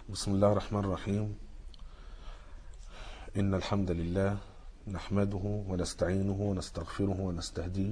بسم الله الرحمن الرحيم إن الحمد لله نحمده ونستعينه ونستغفره ونستهديه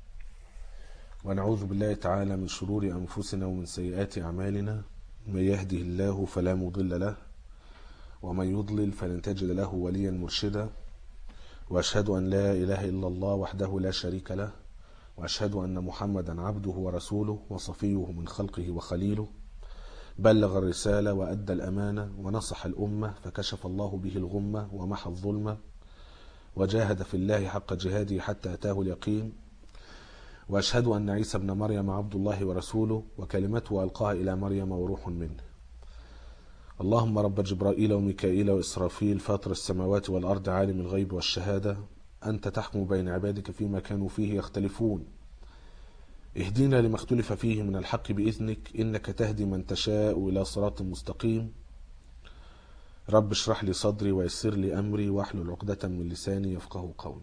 ونعوذ بالله تعالى من شرور أنفسنا ومن سيئات أعمالنا من يهده الله فلا مضل له ومن يضلل فلن تجد له وليا مرشدا وأشهد أن لا إله إلا الله وحده لا شريك له وأشهد أن محمدا عبده ورسوله وصفيه من خلقه وخليله بلغ الرسالة وأدى الأمانة ونصح الأمة فكشف الله به الغمة ومحى الظلمة وجاهد في الله حق جهاده حتى أتاه اليقين وأشهد أن عيسى ابن مريم عبد الله ورسوله وكلمته ألقاها إلى مريم وروح منه اللهم رب جبرائيل وميكائيل وإسرافيل فاطر السماوات والأرض عالم الغيب والشهادة أنت تحكم بين عبادك فيما كانوا فيه يختلفون اهدنا لما اختلف فيه من الحق بإذنك إنك تهدي من تشاء إلى صراط مستقيم رب اشرح لي صدري ويسر لي أمري واحلل عقدة من لساني يفقه قولي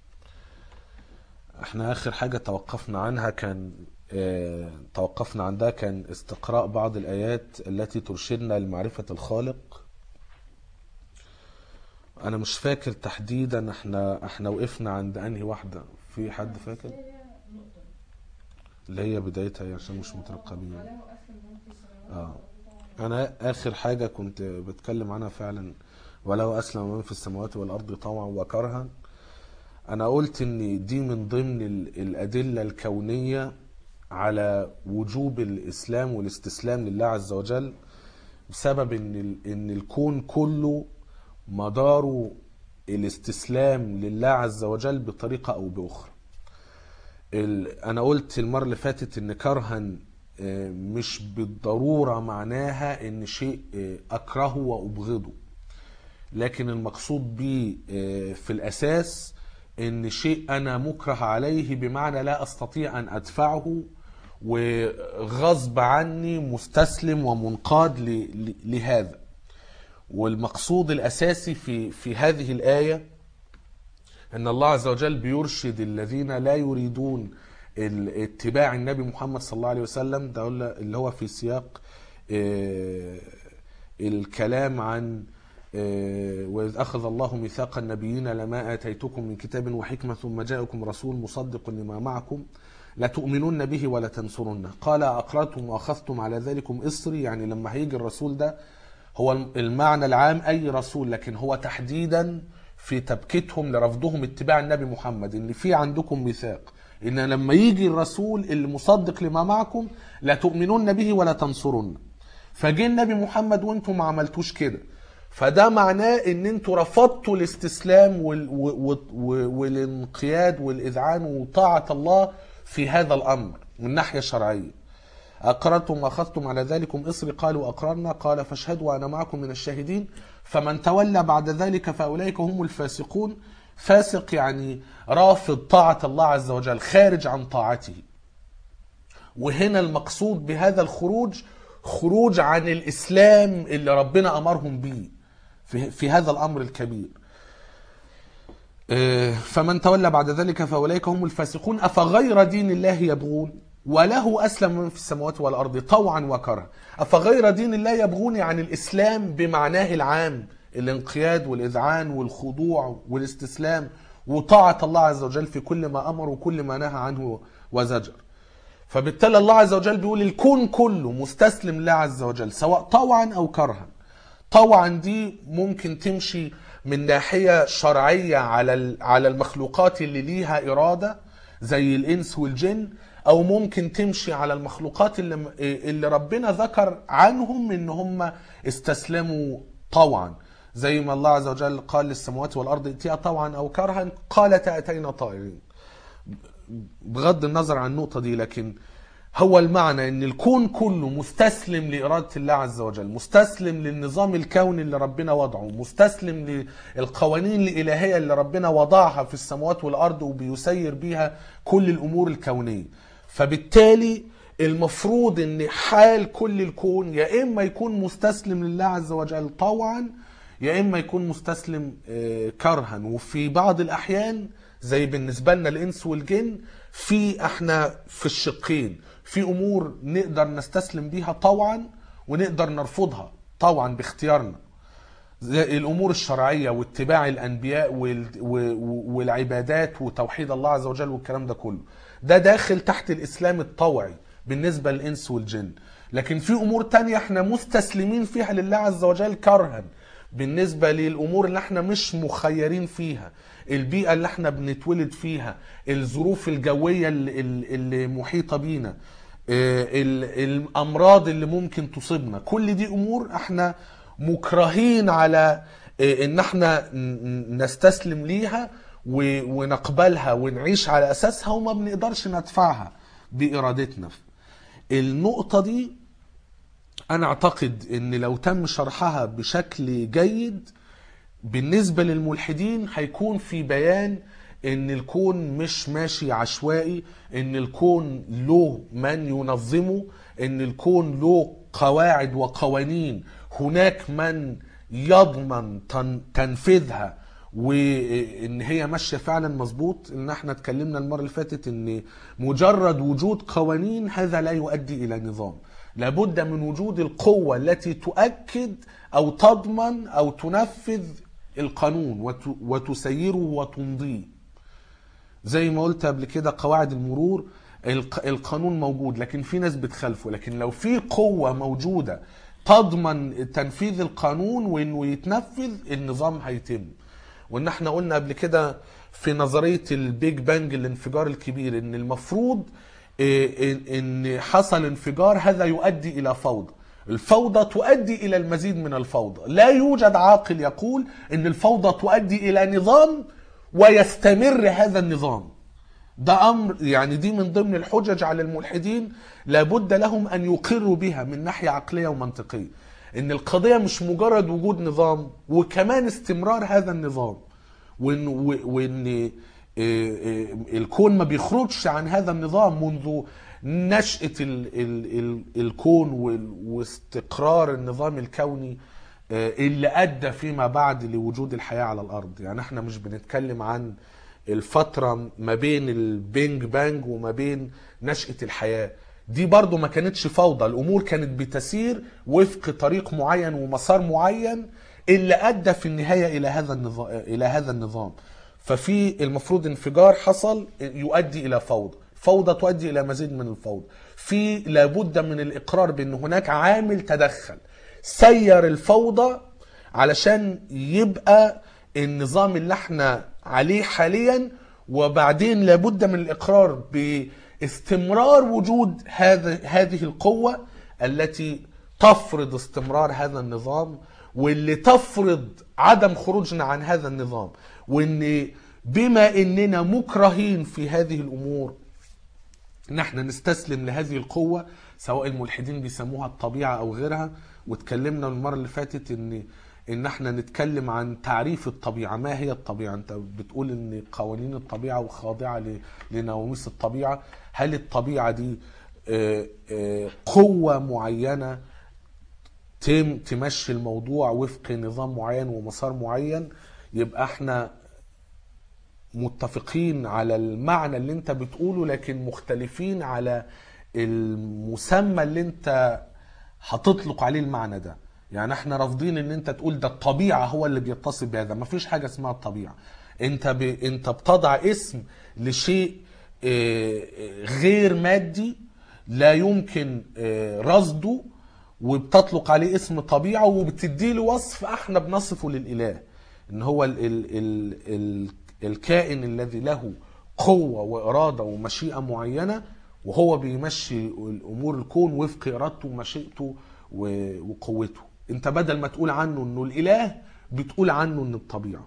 احنا آخر حاجة توقفنا عنها كان اه توقفنا عندها كان استقراء بعض الآيات التي ترشدنا لمعرفة الخالق أنا مش فاكر تحديدا احنا احنا وقفنا عند أنهي واحدة في حد فاكر؟ اللي هي بدايتها عشان مش مترقبين اه انا اخر حاجة كنت بتكلم عنها فعلا ولو اسلم من في السماوات والارض طوعا وكرها انا قلت ان دي من ضمن الادلة الكونية على وجوب الاسلام والاستسلام لله عز وجل بسبب ان ان الكون كله مداره الاستسلام لله عز وجل بطريقة او باخرى انا قلت المره اللي فاتت ان كرها مش بالضروره معناها ان شيء اكرهه وابغضه لكن المقصود به في الاساس ان شيء انا مكره عليه بمعنى لا استطيع ان ادفعه وغصب عني مستسلم ومنقاد لهذا والمقصود الاساسي في في هذه الايه ان الله عز وجل بيرشد الذين لا يريدون اتباع النبي محمد صلى الله عليه وسلم ده اللي هو في سياق الكلام عن وإذ أخذ الله ميثاق النبيين لما آتيتكم من كتاب وحكمة ثم جاءكم رسول مصدق لما معكم لتؤمنون به ولا تنصرنه قال أقررتم وأخذتم على ذلكم إصري يعني لما هيجي الرسول ده هو المعنى العام أي رسول لكن هو تحديدا في تبكيتهم لرفضهم اتباع النبي محمد ان في عندكم ميثاق ان لما يجي الرسول اللي مصدق لما معكم لا تؤمنون به ولا تنصرون فجه النبي محمد وانتم ما عملتوش كده فده معناه ان انتوا رفضتوا الاستسلام وال... و... و... والانقياد والاذعان وطاعه الله في هذا الامر من ناحيه شرعيه أقررتم وأخذتم على ذلكم إصري قالوا أقررنا قال فاشهدوا وأنا معكم من الشاهدين فمن تولى بعد ذلك فأولئك هم الفاسقون فاسق يعني رافض طاعة الله عز وجل خارج عن طاعته وهنا المقصود بهذا الخروج خروج عن الإسلام اللي ربنا أمرهم به في, في هذا الأمر الكبير فمن تولى بعد ذلك فأولئك هم الفاسقون أفغير دين الله يبغون وله أسلم من في السماوات والأرض طوعا وكرها أفغير دين الله يبغون عن الإسلام بمعناه العام الانقياد والإذعان والخضوع والاستسلام وطاعة الله عز وجل في كل ما أمر وكل ما نهى عنه وزجر فبالتالي الله عز وجل بيقول الكون كله مستسلم لله عز وجل سواء طوعا أو كرها طوعا دي ممكن تمشي من ناحية شرعية على على المخلوقات اللي ليها إرادة زي الإنس والجن او ممكن تمشي على المخلوقات اللي, اللي ربنا ذكر عنهم ان هم استسلموا طوعا زي ما الله عز وجل قال للسماوات والارض ائتيا طوعا او كرها قالتا اتينا طائعين بغض النظر عن النقطه دي لكن هو المعنى ان الكون كله مستسلم لاراده الله عز وجل مستسلم للنظام الكوني اللي ربنا وضعه مستسلم للقوانين الالهيه اللي ربنا وضعها في السماوات والارض وبيسير بيها كل الامور الكونيه فبالتالي المفروض ان حال كل الكون يا اما يكون مستسلم لله عز وجل طوعا يا اما يكون مستسلم كرها وفي بعض الاحيان زي بالنسبه لنا الانس والجن في احنا في الشقين في امور نقدر نستسلم بيها طوعا ونقدر نرفضها طوعا باختيارنا زي الامور الشرعيه واتباع الانبياء وال- و- و- والعبادات وتوحيد الله عز وجل والكلام ده كله ده داخل تحت الاسلام الطوعي بالنسبه للانس والجن لكن في امور تانية احنا مستسلمين فيها لله عز وجل كرها بالنسبه للامور اللي احنا مش مخيرين فيها البيئه اللي احنا بنتولد فيها الظروف الجويه اللي, اللي محيطه بينا آه، ال- الامراض اللي ممكن تصيبنا كل دي امور احنا مكرهين على آه، ان احنا ن- ن- نستسلم ليها و- ونقبلها ونعيش على اساسها وما بنقدرش ندفعها بارادتنا النقطه دي انا اعتقد ان لو تم شرحها بشكل جيد بالنسبة للملحدين هيكون في بيان ان الكون مش ماشي عشوائي ان الكون له من ينظمه ان الكون له قواعد وقوانين هناك من يضمن تن- تنفيذها وان هي ماشيه فعلا مظبوط ان احنا اتكلمنا المره اللي فاتت ان مجرد وجود قوانين هذا لا يؤدي الى نظام لابد من وجود القوه التي تؤكد او تضمن او تنفذ القانون وت- وتسيره وتمضيه زي ما قلت قبل كده قواعد المرور الق- القانون موجود لكن في ناس بتخالفه لكن لو في قوة موجودة تضمن تنفيذ القانون وانه يتنفذ النظام هيتم وان احنا قلنا قبل كده في نظرية البيج بانج الانفجار الكبير ان المفروض إيه، إن- ان حصل انفجار هذا يؤدي الى فوضى الفوضى تؤدي الى المزيد من الفوضى لا يوجد عاقل يقول ان الفوضى تؤدي الى نظام ويستمر هذا النظام ده امر يعني دي من ضمن الحجج على الملحدين لابد لهم ان يقروا بها من ناحيه عقليه ومنطقيه ان القضيه مش مجرد وجود نظام وكمان استمرار هذا النظام وان و- وان إيه، إيه، الكون ما بيخرجش عن هذا النظام منذ نشأة ال ال ال الكون وال- واستقرار النظام الكوني آه، اللي ادى فيما بعد لوجود الحياه على الارض يعني احنا مش بنتكلم عن الفتره ما بين البينج بانج وما بين نشاه الحياه دي برضو ما كانتش فوضى الامور كانت بتسير وفق طريق معين ومسار معين اللي ادى في النهايه الى هذا النظام الى هذا النظام ففي المفروض انفجار حصل يؤدي الى فوضى فوضى تؤدي الى مزيد من الفوضى في لابد من الاقرار بان هناك عامل تدخل سير الفوضى علشان يبقى النظام اللي احنا عليه حاليا وبعدين لابد من الاقرار باستمرار وجود هذا هذه القوه التي تفرض استمرار هذا النظام واللي تفرض عدم خروجنا عن هذا النظام وان بما اننا مكرهين في هذه الامور ان احنا نستسلم لهذه القوة سواء الملحدين بيسموها الطبيعة او غيرها واتكلمنا المرة اللي فاتت ان ان احنا نتكلم عن تعريف الطبيعة ما هي الطبيعة انت بتقول ان قوانين الطبيعة وخاضعة ل- لنواميس الطبيعة هل الطبيعة دي آه، آه، قوة معينة تم تمشي الموضوع وفق نظام معين ومسار معين يبقى احنا متفقين على المعنى اللي انت بتقوله لكن مختلفين على المسمى اللي انت هتطلق عليه المعنى ده يعني احنا رافضين ان انت تقول ده الطبيعة هو اللي بيتصف بهذا مفيش حاجة اسمها الطبيعة انت ب... انت بتضع اسم لشيء اه، غير مادي لا يمكن اه، رصده وبتطلق عليه اسم طبيعة وبتدي له وصف احنا بنصفه للإله ان هو ال ال ال ال الكائن الذي له قوة وإرادة ومشيئة معينة وهو بيمشي الأمور الكون وفق إرادته ومشيئته و- وقوته انت بدل ما تقول عنه انه الإله بتقول عنه ان الطبيعة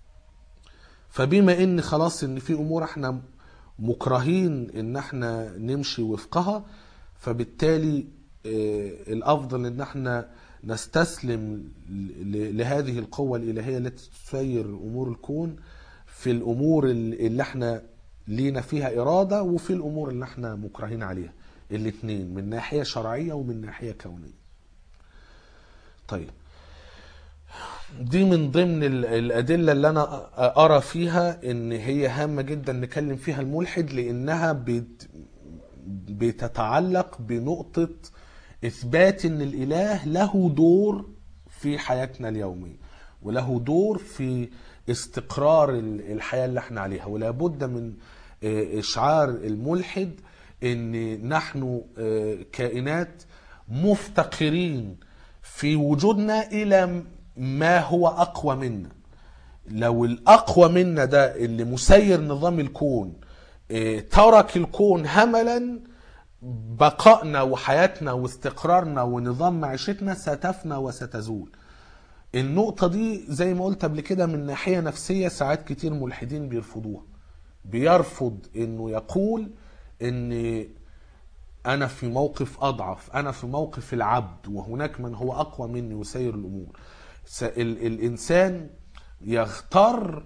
فبما ان خلاص ان في امور احنا مكرهين ان احنا نمشي وفقها فبالتالي آه، الافضل ان احنا نستسلم ل- لهذه القوة الالهية التي تسير امور الكون في الامور ال- اللي احنا لينا فيها ارادة وفي الامور اللي احنا مكرهين عليها الاثنين من ناحية شرعية ومن ناحية كونية طيب دي من ضمن ال- الأدلة اللي أنا أرى فيها إن هي هامة جدا نكلم فيها الملحد لأنها بت بتتعلق بنقطة إثبات إن الإله له دور في حياتنا اليومية وله دور في استقرار ال- الحياة اللي احنا عليها ولا بد من آه، إشعار الملحد ان نحن آه، كائنات مفتقرين في وجودنا الى ما هو اقوى منا لو الاقوى منا ده اللي مسير نظام الكون آه، ترك الكون هملا بقائنا وحياتنا واستقرارنا ونظام معيشتنا ستفنى وستزول النقطة دي زي ما قلت قبل كده من ناحية نفسية ساعات كتير ملحدين بيرفضوها بيرفض انه يقول ان انا في موقف اضعف انا في موقف العبد وهناك من هو اقوى مني يسير الامور س- ال- الانسان يغتر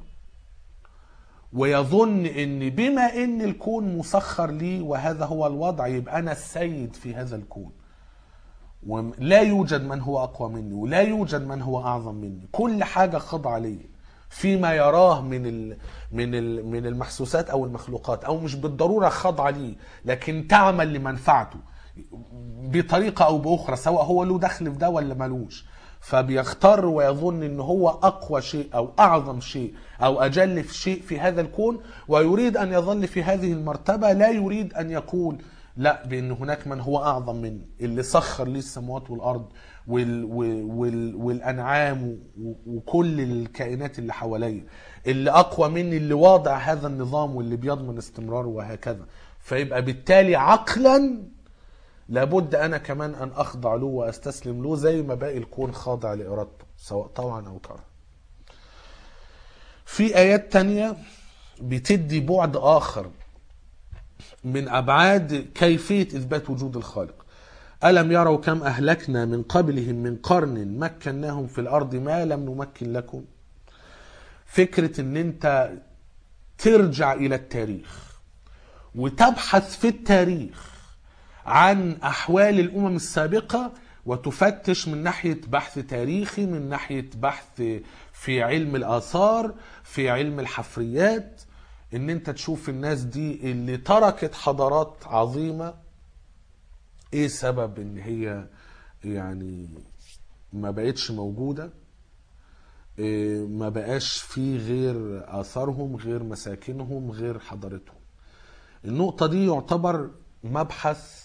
ويظن ان بما ان الكون مسخر لي وهذا هو الوضع يبقى انا السيد في هذا الكون ولا يوجد من هو اقوى مني ولا يوجد من هو اعظم مني كل حاجه خاضعه لي فيما يراه من ال من ال من المحسوسات او المخلوقات او مش بالضروره خاضعه لي لكن تعمل لمنفعته بطريقه او باخرى سواء هو له دخل في ده ولا ملوش فبيختار ويظن ان هو اقوى شيء او اعظم شيء او اجل في شيء في هذا الكون ويريد ان يظل في هذه المرتبه لا يريد ان يقول لا بان هناك من هو اعظم مني اللي سخر لي السماوات والارض وال وال وال والانعام و- وكل الكائنات اللي حواليا اللي اقوى مني اللي واضع هذا النظام واللي بيضمن استمراره وهكذا فيبقى بالتالي عقلا لابد انا كمان ان اخضع له واستسلم له زي ما باقي الكون خاضع لارادته سواء طوعا او كرها في ايات تانية بتدي بعد اخر من ابعاد كيفيه اثبات وجود الخالق الم يروا كم اهلكنا من قبلهم من قرن مكناهم في الارض ما لم نمكن لكم فكره ان انت ترجع الى التاريخ وتبحث في التاريخ عن احوال الامم السابقه وتفتش من ناحيه بحث تاريخي من ناحيه بحث في علم الاثار في علم الحفريات ان انت تشوف الناس دي اللي تركت حضارات عظيمه ايه سبب ان هي يعني ما بقتش موجوده إيه ما بقاش في غير اثارهم غير مساكنهم غير حضارتهم النقطة دي يعتبر مبحث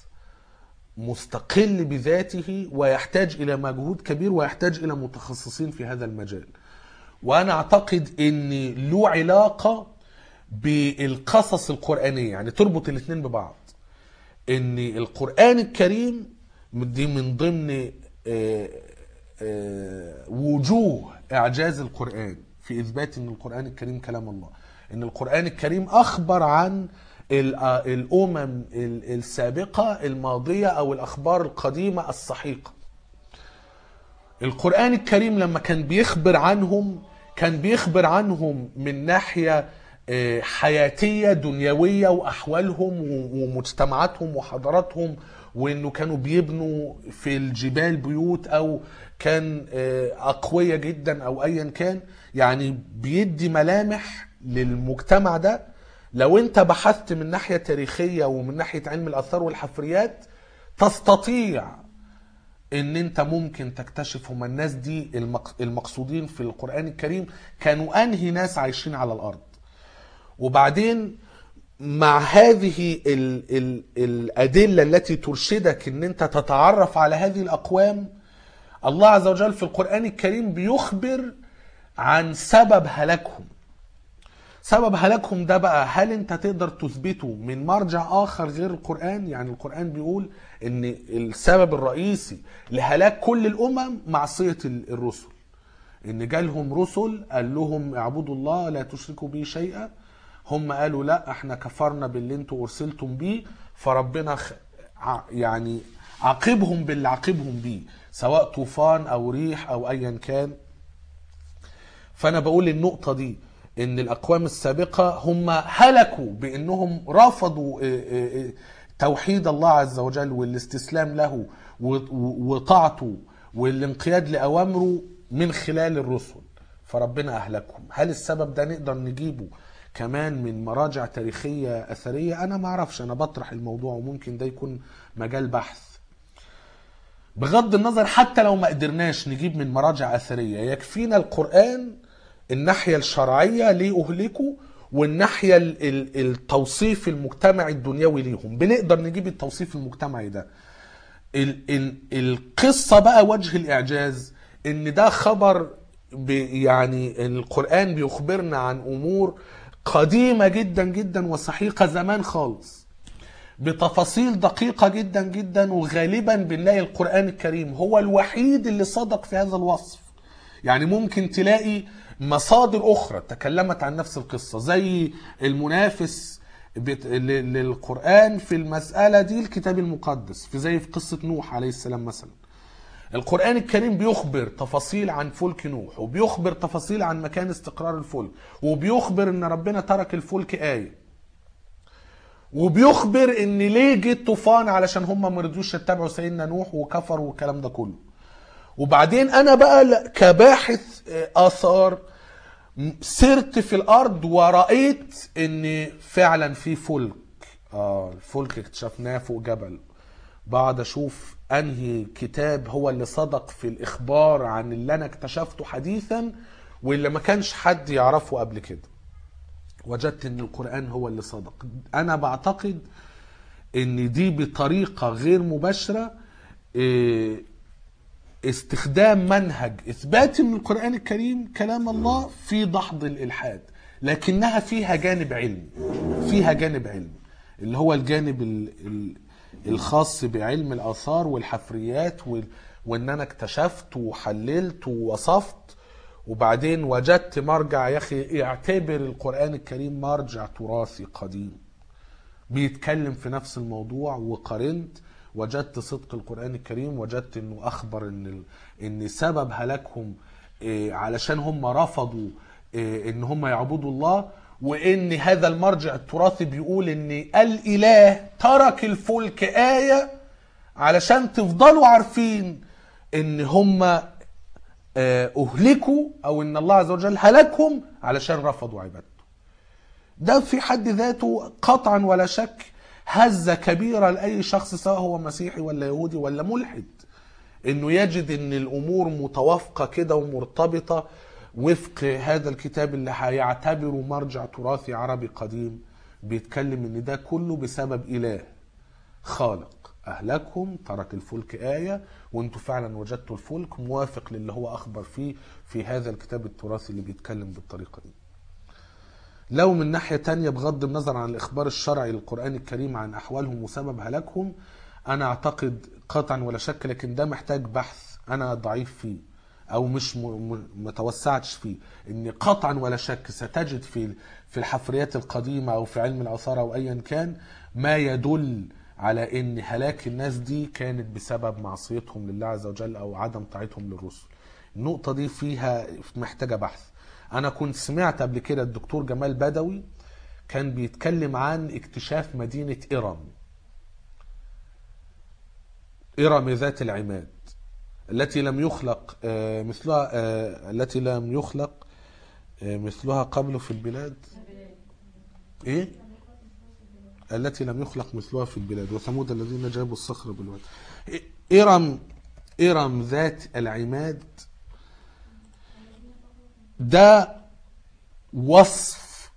مستقل بذاته ويحتاج إلى مجهود كبير ويحتاج إلى متخصصين في هذا المجال وأنا أعتقد أن له علاقة بالقصص القرآنية يعني تربط الاثنين ببعض أن القرآن الكريم دي من ضمن آه، آه، وجوه إعجاز القرآن في إثبات أن القرآن الكريم كلام الله أن القرآن الكريم أخبر عن ال- آه، الأمم ال- السابقة الماضية أو الأخبار القديمة السحيقة القرآن الكريم لما كان بيخبر عنهم كان بيخبر عنهم من ناحية آه، حياتية دنيوية وأحوالهم و- ومجتمعاتهم وحضاراتهم وإنه كانوا بيبنوا في الجبال بيوت أو كان آه، أقوياء جدا أو أيا كان يعني بيدي ملامح للمجتمع ده لو أنت بحثت من ناحية تاريخية ومن ناحية علم الآثار والحفريات تستطيع ان انت ممكن تكتشف هم الناس دي المق- المقصودين في القرآن الكريم كانوا انهي ناس عايشين على الارض وبعدين مع هذه ال ال الأدلة التي ترشدك ان انت تتعرف على هذه الأقوام الله عز وجل في القرآن الكريم بيخبر عن سبب هلاكهم سبب هلاكهم ده بقى هل انت تقدر تثبته من مرجع اخر غير القرآن يعني القرآن بيقول ان السبب الرئيسي لهلاك كل الامم معصية ال- الرسل ان جالهم رسل قال لهم اعبدوا الله لا تشركوا به شيئا هم قالوا لا احنا كفرنا باللي انتوا ارسلتم بيه فربنا خ... ع- يعني عاقبهم باللي عاقبهم بيه سواء طوفان او ريح او ايا كان فانا بقول النقطة دي ان الاقوام السابقة هم هلكوا بانهم رفضوا اه، اه، اه، توحيد الله عز وجل والاستسلام له و- و- وطاعته والانقياد لاوامره من خلال الرسل فربنا اهلكهم هل السبب ده نقدر نجيبه كمان من مراجع تاريخية اثرية انا ما اعرفش انا بطرح الموضوع وممكن ده يكون مجال بحث بغض النظر حتى لو ما قدرناش نجيب من مراجع اثريه يكفينا القران الناحيه الشرعيه ليه اهلكوا والناحيه ال- ال- التوصيف المجتمعي الدنيوي ليهم بنقدر نجيب التوصيف المجتمعي ده ال ال القصة بقى وجه الإعجاز إن ده خبر ب يعني القرآن بيخبرنا عن أمور قديمة جدا جدا وسحيقة زمان خالص بتفاصيل دقيقة جدا جدا وغالبا بنلاقي القرآن الكريم هو الوحيد اللي صدق في هذا الوصف يعني ممكن تلاقي مصادر أخرى تكلمت عن نفس القصة زي المنافس بت- ل- للقرآن في المسألة دي الكتاب المقدس في زي في قصة نوح عليه السلام مثلا القرآن الكريم بيخبر تفاصيل عن فلك نوح وبيخبر تفاصيل عن مكان استقرار الفلك وبيخبر ان ربنا ترك الفلك آية وبيخبر ان ليه جه الطوفان علشان هم ما رضوش يتبعوا سيدنا نوح وكفروا والكلام ده كله وبعدين انا بقى ل- كباحث آه، اثار م- سرت في الارض ورأيت ان فعلا في فلك اه الفلك اكتشفناه فوق جبل بقعد اشوف انهي كتاب هو اللي صدق في الاخبار عن اللي انا اكتشفته حديثا واللي ما كانش حد يعرفه قبل كده وجدت ان القرآن هو اللي صدق انا بعتقد ان دي بطريقة غير مباشرة إيه، استخدام منهج اثبات ان القرآن الكريم كلام الله في دحض الالحاد لكنها فيها جانب علمي فيها جانب علمي اللي هو الجانب ال ال الخاص بعلم الاثار والحفريات وال- وان انا اكتشفت وحللت ووصفت وبعدين وجدت مرجع يا اخي اعتبر القرآن الكريم مرجع تراثي قديم بيتكلم في نفس الموضوع وقارنت وجدت صدق القرآن الكريم وجدت انه اخبر ان ال... ان سبب هلاكهم إيه، علشان هم رفضوا إيه، ان هم يعبدوا الله وان هذا المرجع التراثي بيقول ان الاله ترك الفلك آية علشان تفضلوا عارفين ان هم آه، اهلكوا او ان الله عز وجل هلكهم علشان رفضوا عبادته ده في حد ذاته قطعا ولا شك هزة كبيرة لأي شخص سواء هو مسيحي ولا يهودي ولا ملحد انه يجد ان الامور متوافقة كده ومرتبطة وفق هذا الكتاب اللي هيعتبره مرجع تراثي عربي قديم بيتكلم ان ده كله بسبب اله خالق اهلكهم ترك الفلك آية وانتوا فعلا وجدتوا الفلك موافق للي هو اخبر فيه في هذا الكتاب التراثي اللي بيتكلم بالطريقة دي لو من ناحية تانية بغض النظر عن الإخبار الشرعي للقرآن الكريم عن أحوالهم وسبب هلاكهم أنا أعتقد قطعا ولا شك لكن ده محتاج بحث أنا ضعيف فيه أو مش م- م- متوسعتش فيه إن قطعا ولا شك ستجد في في الحفريات القديمة أو في علم الآثار أو أيا كان ما يدل على إن هلاك الناس دي كانت بسبب معصيتهم لله عز وجل أو عدم طاعتهم للرسل النقطة دي فيها محتاجة بحث انا كنت سمعت قبل كده الدكتور جمال بدوي كان بيتكلم عن اكتشاف مدينة إرم إرم ذات العماد التي لم يخلق آه، مثلها آه، التي لم يخلق آه، مثلها قبل في البلاد ايه التي لم يخلق مثلها في البلاد وثمود الذين جابوا الصخر بالواد إيه- إرم إرم ذات العماد ده وصف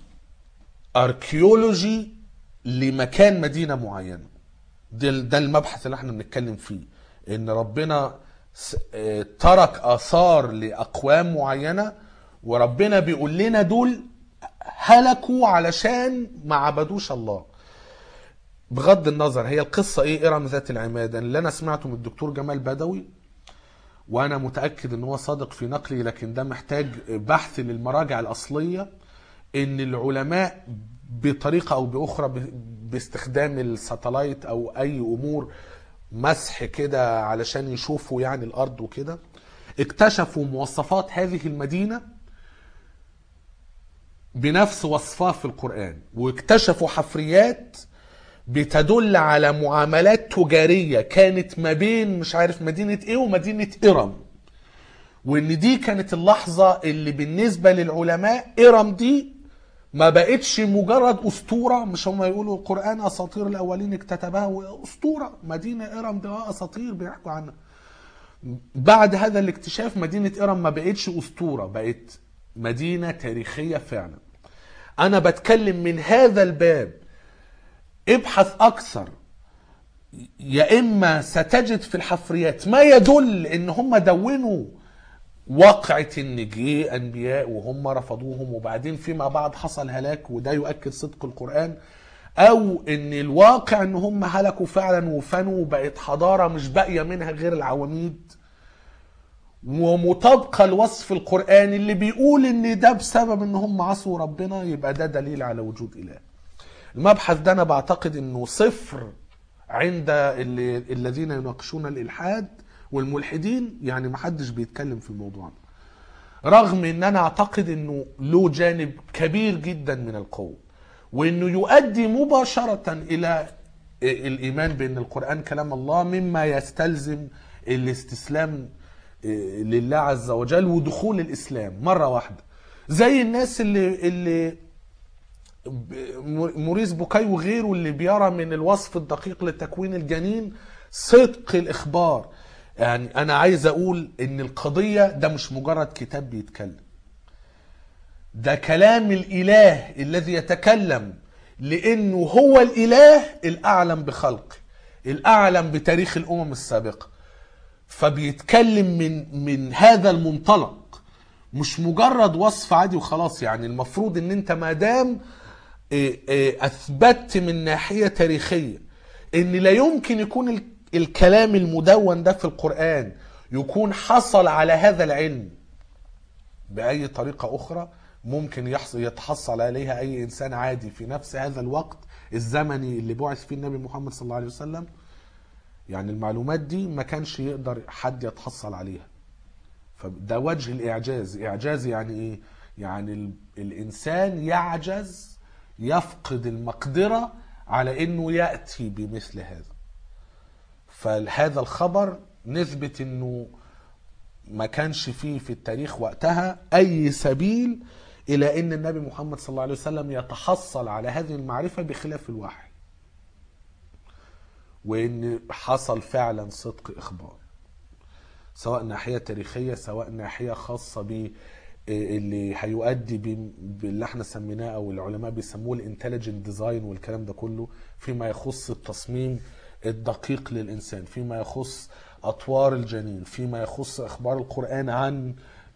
اركيولوجي لمكان مدينه معينه ده ده المبحث اللي احنا بنتكلم فيه ان ربنا س- آه، ترك اثار لاقوام معينه وربنا بيقول لنا دول هلكوا علشان ما عبدوش الله بغض النظر هي القصه ايه ارم ذات العماد اللي انا سمعته من الدكتور جمال بدوي وانا متاكد ان هو صادق في نقلي لكن ده محتاج بحث للمراجع الاصليه ان العلماء بطريقه او باخرى ب- باستخدام الساتلايت او اي امور مسح كده علشان يشوفوا يعني الارض وكده اكتشفوا مواصفات هذه المدينه بنفس وصفها في القرآن واكتشفوا حفريات بتدل على معاملات تجارية كانت ما بين مش عارف مدينة ايه ومدينة إرم وان دي كانت اللحظة اللي بالنسبة للعلماء إرم دي ما بقتش مجرد اسطوره مش هم يقولوا القران اساطير الاولين اكتتبها اسطوره مدينه ارم ده اساطير بيحكوا عنها بعد هذا الاكتشاف مدينه ارم ما بقتش اسطوره بقت مدينه تاريخيه فعلا انا بتكلم من هذا الباب ابحث اكثر يا اما ستجد في الحفريات ما يدل ان هم دونوا واقعة ان جه انبياء وهم رفضوهم وبعدين فيما بعد حصل هلاك وده يؤكد صدق القرآن او ان الواقع ان هم هلكوا فعلا وفنوا وبقت حضارة مش باقية منها غير العواميد ومطابقة لوصف القرآن اللي بيقول ان ده بسبب ان هم عصوا ربنا يبقى ده دليل على وجود اله المبحث ده انا بعتقد انه صفر عند اللي الذين يناقشون الالحاد والملحدين يعني محدش بيتكلم في الموضوع ده رغم ان انا اعتقد انه له جانب كبير جدا من القوه وانه يؤدي مباشره الى الايمان بان القران كلام الله مما يستلزم الاستسلام لله عز وجل ودخول الاسلام مره واحده زي الناس اللي اللي موريس بوكاي وغيره اللي بيرى من الوصف الدقيق لتكوين الجنين صدق الاخبار يعني انا عايز اقول ان القضيه ده مش مجرد كتاب بيتكلم ده كلام الاله الذي يتكلم لانه هو الاله الاعلم بخلقه الاعلم بتاريخ الامم السابقه فبيتكلم من من هذا المنطلق مش مجرد وصف عادي وخلاص يعني المفروض ان انت ما دام اثبتت من ناحيه تاريخيه ان لا يمكن يكون الكلام المدون ده في القران يكون حصل على هذا العلم باي طريقه اخرى ممكن يحصل يتحصل عليها اي انسان عادي في نفس هذا الوقت الزمني اللي بعث فيه النبي محمد صلى الله عليه وسلم يعني المعلومات دي ما كانش يقدر حد يتحصل عليها فده وجه الاعجاز اعجاز يعني ايه يعني الانسان يعجز يفقد المقدره على انه ياتي بمثل هذا فهذا الخبر نثبت انه ما كانش فيه في التاريخ وقتها اي سبيل الى ان النبي محمد صلى الله عليه وسلم يتحصل على هذه المعرفه بخلاف الوحي وان حصل فعلا صدق اخبار سواء ناحيه تاريخيه سواء ناحيه خاصه ب اللي هيؤدي باللي احنا سميناه او العلماء بيسموه الانتليجنت ديزاين والكلام ده كله فيما يخص التصميم الدقيق للانسان فيما يخص اطوار الجنين فيما يخص اخبار القران عن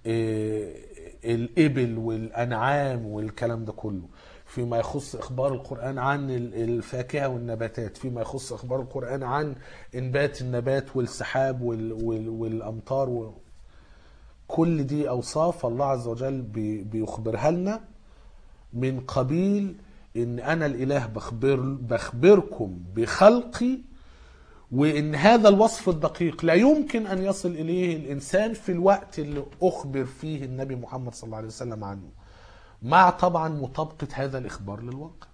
الابل والانعام والكلام ده كله فيما يخص اخبار القران عن الفاكهه والنباتات فيما يخص اخبار القران عن انبات النبات والسحاب والامطار و... كل دي اوصاف الله عز وجل بيخبرها لنا من قبيل ان انا الاله بخبر بخبركم بخلقي وان هذا الوصف الدقيق لا يمكن ان يصل اليه الانسان في الوقت اللي اخبر فيه النبي محمد صلى الله عليه وسلم عنه مع طبعا مطابقه هذا الاخبار للواقع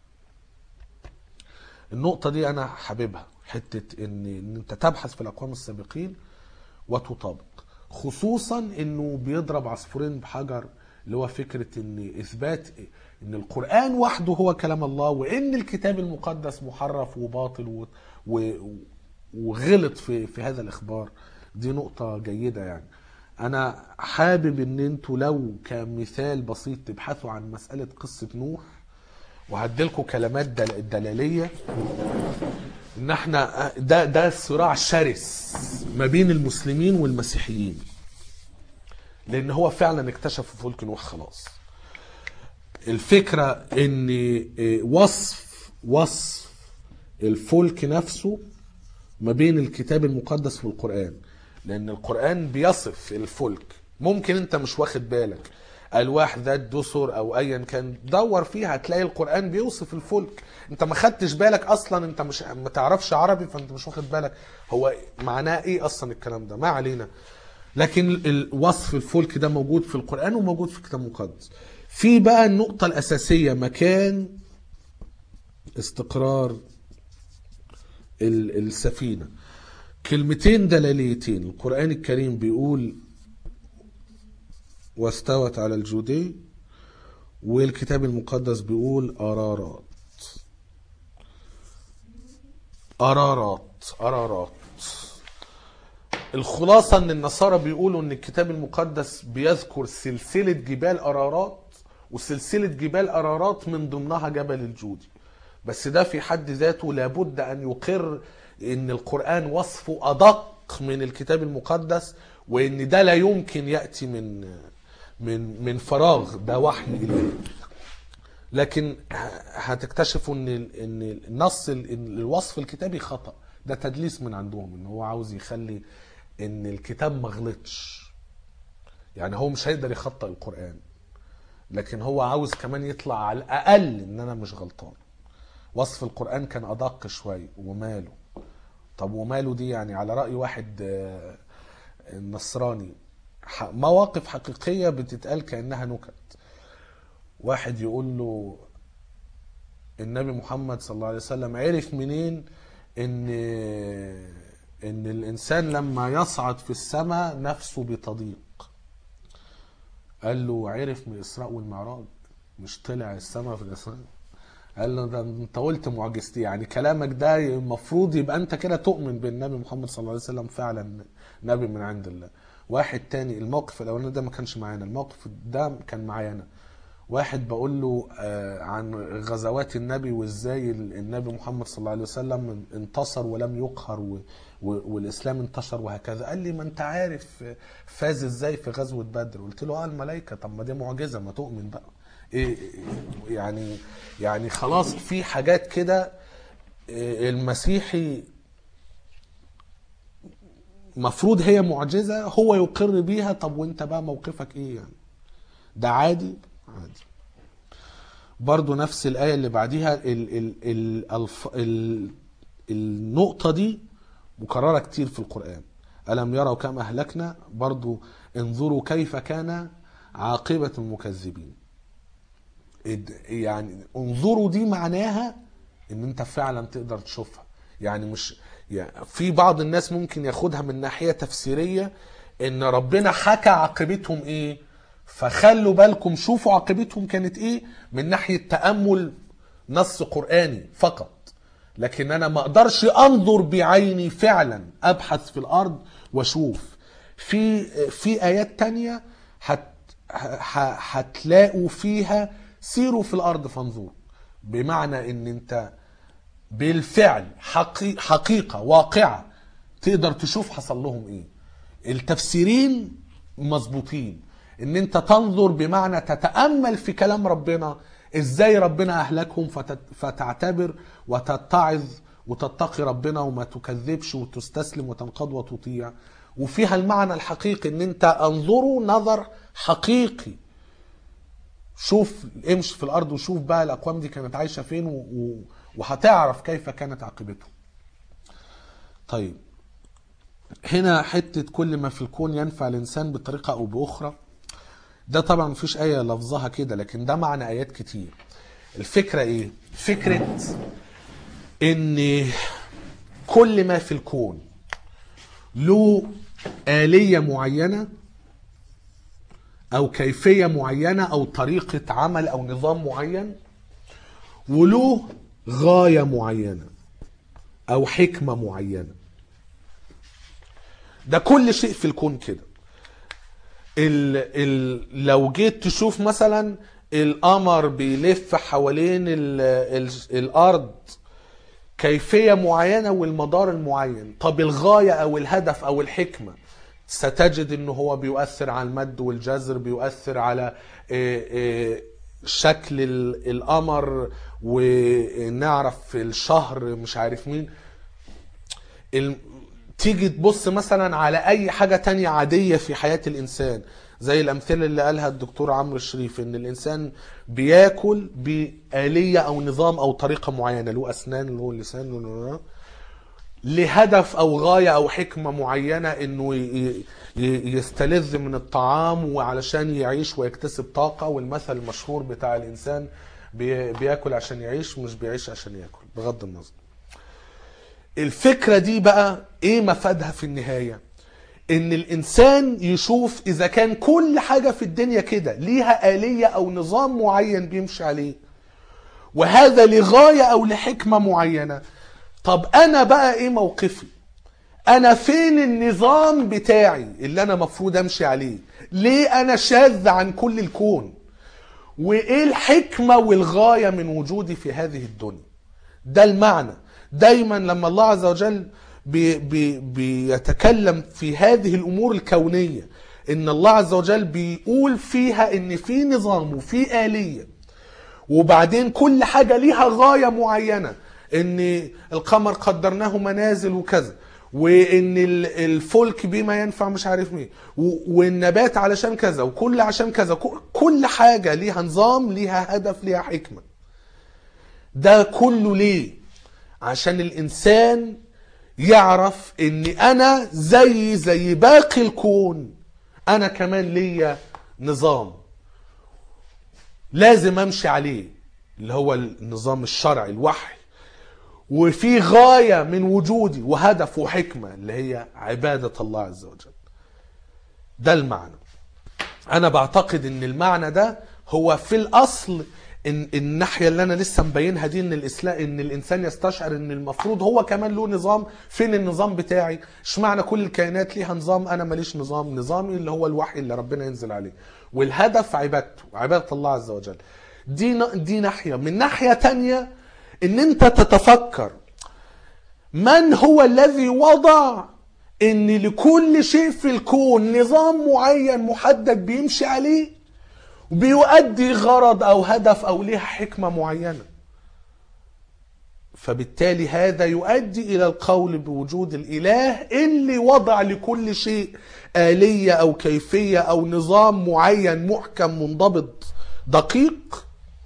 النقطه دي انا حاببها حته ان ان انت تبحث في الاقوام السابقين وتطابق خصوصا انه بيضرب عصفورين بحجر اللي هو فكره ان اثبات ان القران وحده هو كلام الله وان الكتاب المقدس محرف وباطل و... و... وغلط في في هذا الاخبار دي نقطه جيده يعني انا حابب ان انتوا لو كمثال بسيط تبحثوا عن مساله قصه نوح وهديلكم كلمات دل... دلاليه ان احنا ده ده صراع شرس ما بين المسلمين والمسيحيين لان هو فعلا اكتشفوا فلك نوح خلاص الفكره ان وصف وصف الفلك نفسه ما بين الكتاب المقدس والقران لان القران بيصف الفلك ممكن انت مش واخد بالك الواح ذات دسر او ايا كان دور فيها هتلاقي القران بيوصف الفلك انت ما خدتش بالك اصلا انت مش ما تعرفش عربي فانت مش واخد بالك هو معناه ايه اصلا الكلام ده ما علينا لكن الوصف الفلك ده موجود في القران وموجود في الكتاب المقدس في بقى النقطه الاساسيه مكان استقرار السفينه كلمتين دلاليتين القران الكريم بيقول واستوت على الجودي والكتاب المقدس بيقول أرارات أرارات أرارات الخلاصة ان النصارى بيقولوا ان الكتاب المقدس بيذكر سلسلة جبال أرارات وسلسلة جبال أرارات من ضمنها جبل الجودي بس ده في حد ذاته لابد أن يقر ان القرآن وصفه أدق من الكتاب المقدس وان ده لا يمكن يأتي من من من فراغ ده وحي إلهي لكن ه- هتكتشفوا ان ال- ان النص ال- إن الوصف الكتابي خطا ده تدليس من عندهم ان هو عاوز يخلي ان الكتاب ما غلطش يعني هو مش هيقدر يخطئ القران لكن هو عاوز كمان يطلع على الاقل ان انا مش غلطان وصف القران كان ادق شويه وماله طب وماله دي يعني على راي واحد آه، نصراني ح- مواقف حقيقيه بتتقال كانها نكت واحد يقول له النبي محمد صلى الله عليه وسلم عرف منين ان ان الانسان لما يصعد في السماء نفسه بتضيق قال له عرف من الاسراء والمعراج مش طلع السماء في الاسراء قال له ده انت قلت معجزتي يعني كلامك ده المفروض يبقى انت كده تؤمن بالنبي محمد صلى الله عليه وسلم فعلا نبي من عند الله واحد تاني الموقف الاولاني ده ما كانش معانا الموقف ده كان معايا انا واحد بقول له آه، عن غزوات النبي وازاي ال- النبي محمد صلى الله عليه وسلم انتصر ولم يقهر و- و- والاسلام انتشر وهكذا قال لي ما انت عارف فاز ازاي في غزوه بدر قلت له اه الملائكه طب ما دي معجزه ما تؤمن بقى إيه إيه- يعني يعني خلاص في حاجات كده إيه، المسيحي مفروض هي معجزه هو يقر بيها طب وانت بقى موقفك ايه يعني ده عادي عادي برضو نفس الآية اللي بعديها ال ال ال الف ال النقطة دي مكررة كتير في القرآن ألم يروا كم أهلكنا برضو انظروا كيف كان عاقبة المكذبين اد- يعني انظروا دي معناها ان انت فعلا تقدر تشوفها يعني مش يعني في بعض الناس ممكن ياخدها من ناحية تفسيرية ان ربنا حكى عاقبتهم ايه فخلوا بالكم شوفوا عاقبتهم كانت ايه من ناحية تأمل نص قرآني فقط لكن انا ما اقدرش انظر بعيني فعلا ابحث في الارض واشوف في في ايات تانية هت ه- هتلاقوا فيها سيروا في الارض فانظروا بمعنى ان انت بالفعل حقي حقيقة واقعة تقدر تشوف حصل لهم ايه التفسيرين مظبوطين ان انت تنظر بمعنى تتأمل في كلام ربنا ازاي ربنا اهلكهم فت- فتعتبر وتتعظ وتتقي ربنا وما تكذبش وتستسلم وتنقض وتطيع وفيها المعنى الحقيقي ان انت انظروا نظر حقيقي شوف امشي في الارض وشوف بقى الاقوام دي كانت عايشه فين و... و... وهتعرف كيف كانت عاقبتهم طيب هنا حته كل ما في الكون ينفع الانسان بطريقه او باخرى ده طبعا مفيش ايه لفظها كده لكن ده معنى ايات كتير الفكره ايه فكره ان كل ما في الكون له آلية معينة أو كيفية معينة أو طريقة عمل أو نظام معين وله غاية معينة أو حكمة معينة ده كل شيء في الكون كده ال ال لو جيت تشوف مثلا القمر بيلف حوالين ال ال الأرض كيفية معينة والمدار المعين طب الغاية أو الهدف أو الحكمة ستجد أنه هو بيؤثر على المد والجزر بيؤثر على آه، آه، شكل ال- القمر ونعرف الشهر مش عارف مين ال- تيجي تبص مثلا على اي حاجة تانية عادية في حياة الانسان زي الامثلة اللي قالها الدكتور عمرو الشريف ان الانسان بياكل بآلية او نظام او طريقة معينة له اسنان له لسان له لهدف او غايه او حكمه معينه انه ي- ي- يستلذ من الطعام وعلشان يعيش ويكتسب طاقه والمثل المشهور بتاع الانسان بي- بياكل عشان يعيش مش بيعيش عشان ياكل بغض النظر الفكره دي بقى ايه مفادها في النهايه ان الانسان يشوف اذا كان كل حاجة في الدنيا كده ليها آلية او نظام معين بيمشي عليه وهذا لغاية او لحكمة معينة طب انا بقى ايه موقفي انا فين النظام بتاعي اللي انا مفروض امشي عليه ليه انا شاذ عن كل الكون وايه الحكمة والغاية من وجودي في هذه الدنيا ده المعنى دايما لما الله عز وجل بي بي بيتكلم في هذه الامور الكونية ان الله عز وجل بيقول فيها ان في نظام وفي آلية وبعدين كل حاجة ليها غاية معينة ان القمر قدرناه منازل وكذا وان ال- الفلك بما ينفع مش عارف مين و- والنبات علشان كذا وكل عشان كذا ك- كل حاجة ليها نظام ليها هدف ليها حكمة ده كله ليه عشان الانسان يعرف ان انا زي زي باقي الكون انا كمان ليا نظام لازم امشي عليه اللي هو النظام الشرعي الوحي وفي غاية من وجودي وهدف وحكمة اللي هي عبادة الله عز وجل ده المعنى انا بعتقد ان المعنى ده هو في الاصل إن الناحيه اللي انا لسه مبينها دي ان الاسلام ان الانسان يستشعر ان المفروض هو كمان له نظام فين النظام بتاعي اشمعنى كل الكائنات ليها نظام انا ماليش نظام نظامي اللي هو الوحي اللي ربنا ينزل عليه والهدف عبادته عباده الله عز وجل دي ن- دي ناحيه من ناحيه تانية ان انت تتفكر من هو الذي وضع ان لكل شيء في الكون نظام معين محدد بيمشي عليه وبيؤدي غرض او هدف او ليها حكمة معينة فبالتالي هذا يؤدي الى القول بوجود الاله اللي وضع لكل شيء آلية او كيفية او نظام معين محكم منضبط دقيق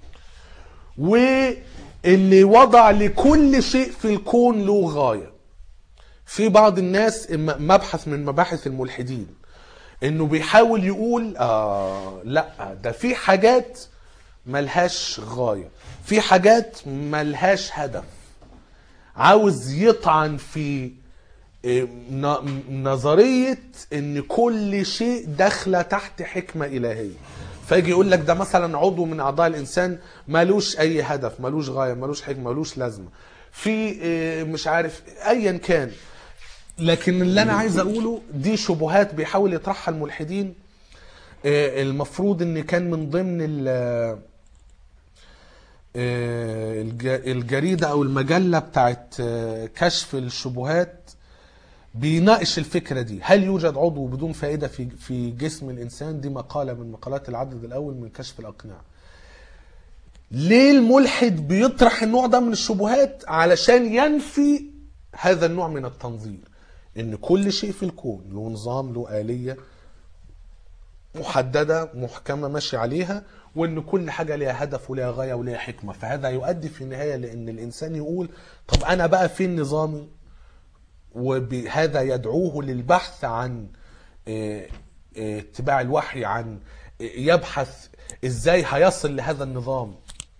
واللي وضع لكل شيء في الكون له غاية في بعض الناس م- مبحث من مباحث الملحدين انه بيحاول يقول آه لا ده في حاجات ملهاش غاية في حاجات ملهاش هدف عاوز يطعن في إيه، ن- نظرية ان كل شيء داخله تحت حكمة الهية فيجي يقول لك ده مثلا عضو من اعضاء الانسان ملوش اي هدف ملوش غاية ملوش حكمة ملوش لازمة في إيه، مش عارف ايا كان لكن اللي انا عايز اقوله دي شبهات بيحاول يطرحها الملحدين آه، المفروض ان كان من ضمن ال- آه، الج- الجريدة او المجلة بتاعت آه، كشف الشبهات بيناقش الفكرة دي هل يوجد عضو بدون فائدة في في جسم الانسان دي مقالة من مقالات العدد الاول من كشف الاقناع ليه الملحد بيطرح النوع ده من الشبهات علشان ينفي هذا النوع من التنظير ان كل شيء في الكون له نظام له آلية محددة محكمة ماشي عليها وان كل حاجة ليها هدف وليها غاية وليها حكمة فهذا يؤدي في النهاية لان الانسان يقول طب انا بقى فين نظامي وبهذا يدعوه للبحث عن آه، آه، اتباع الوحي عن آه، يبحث ازاي هيصل لهذا النظام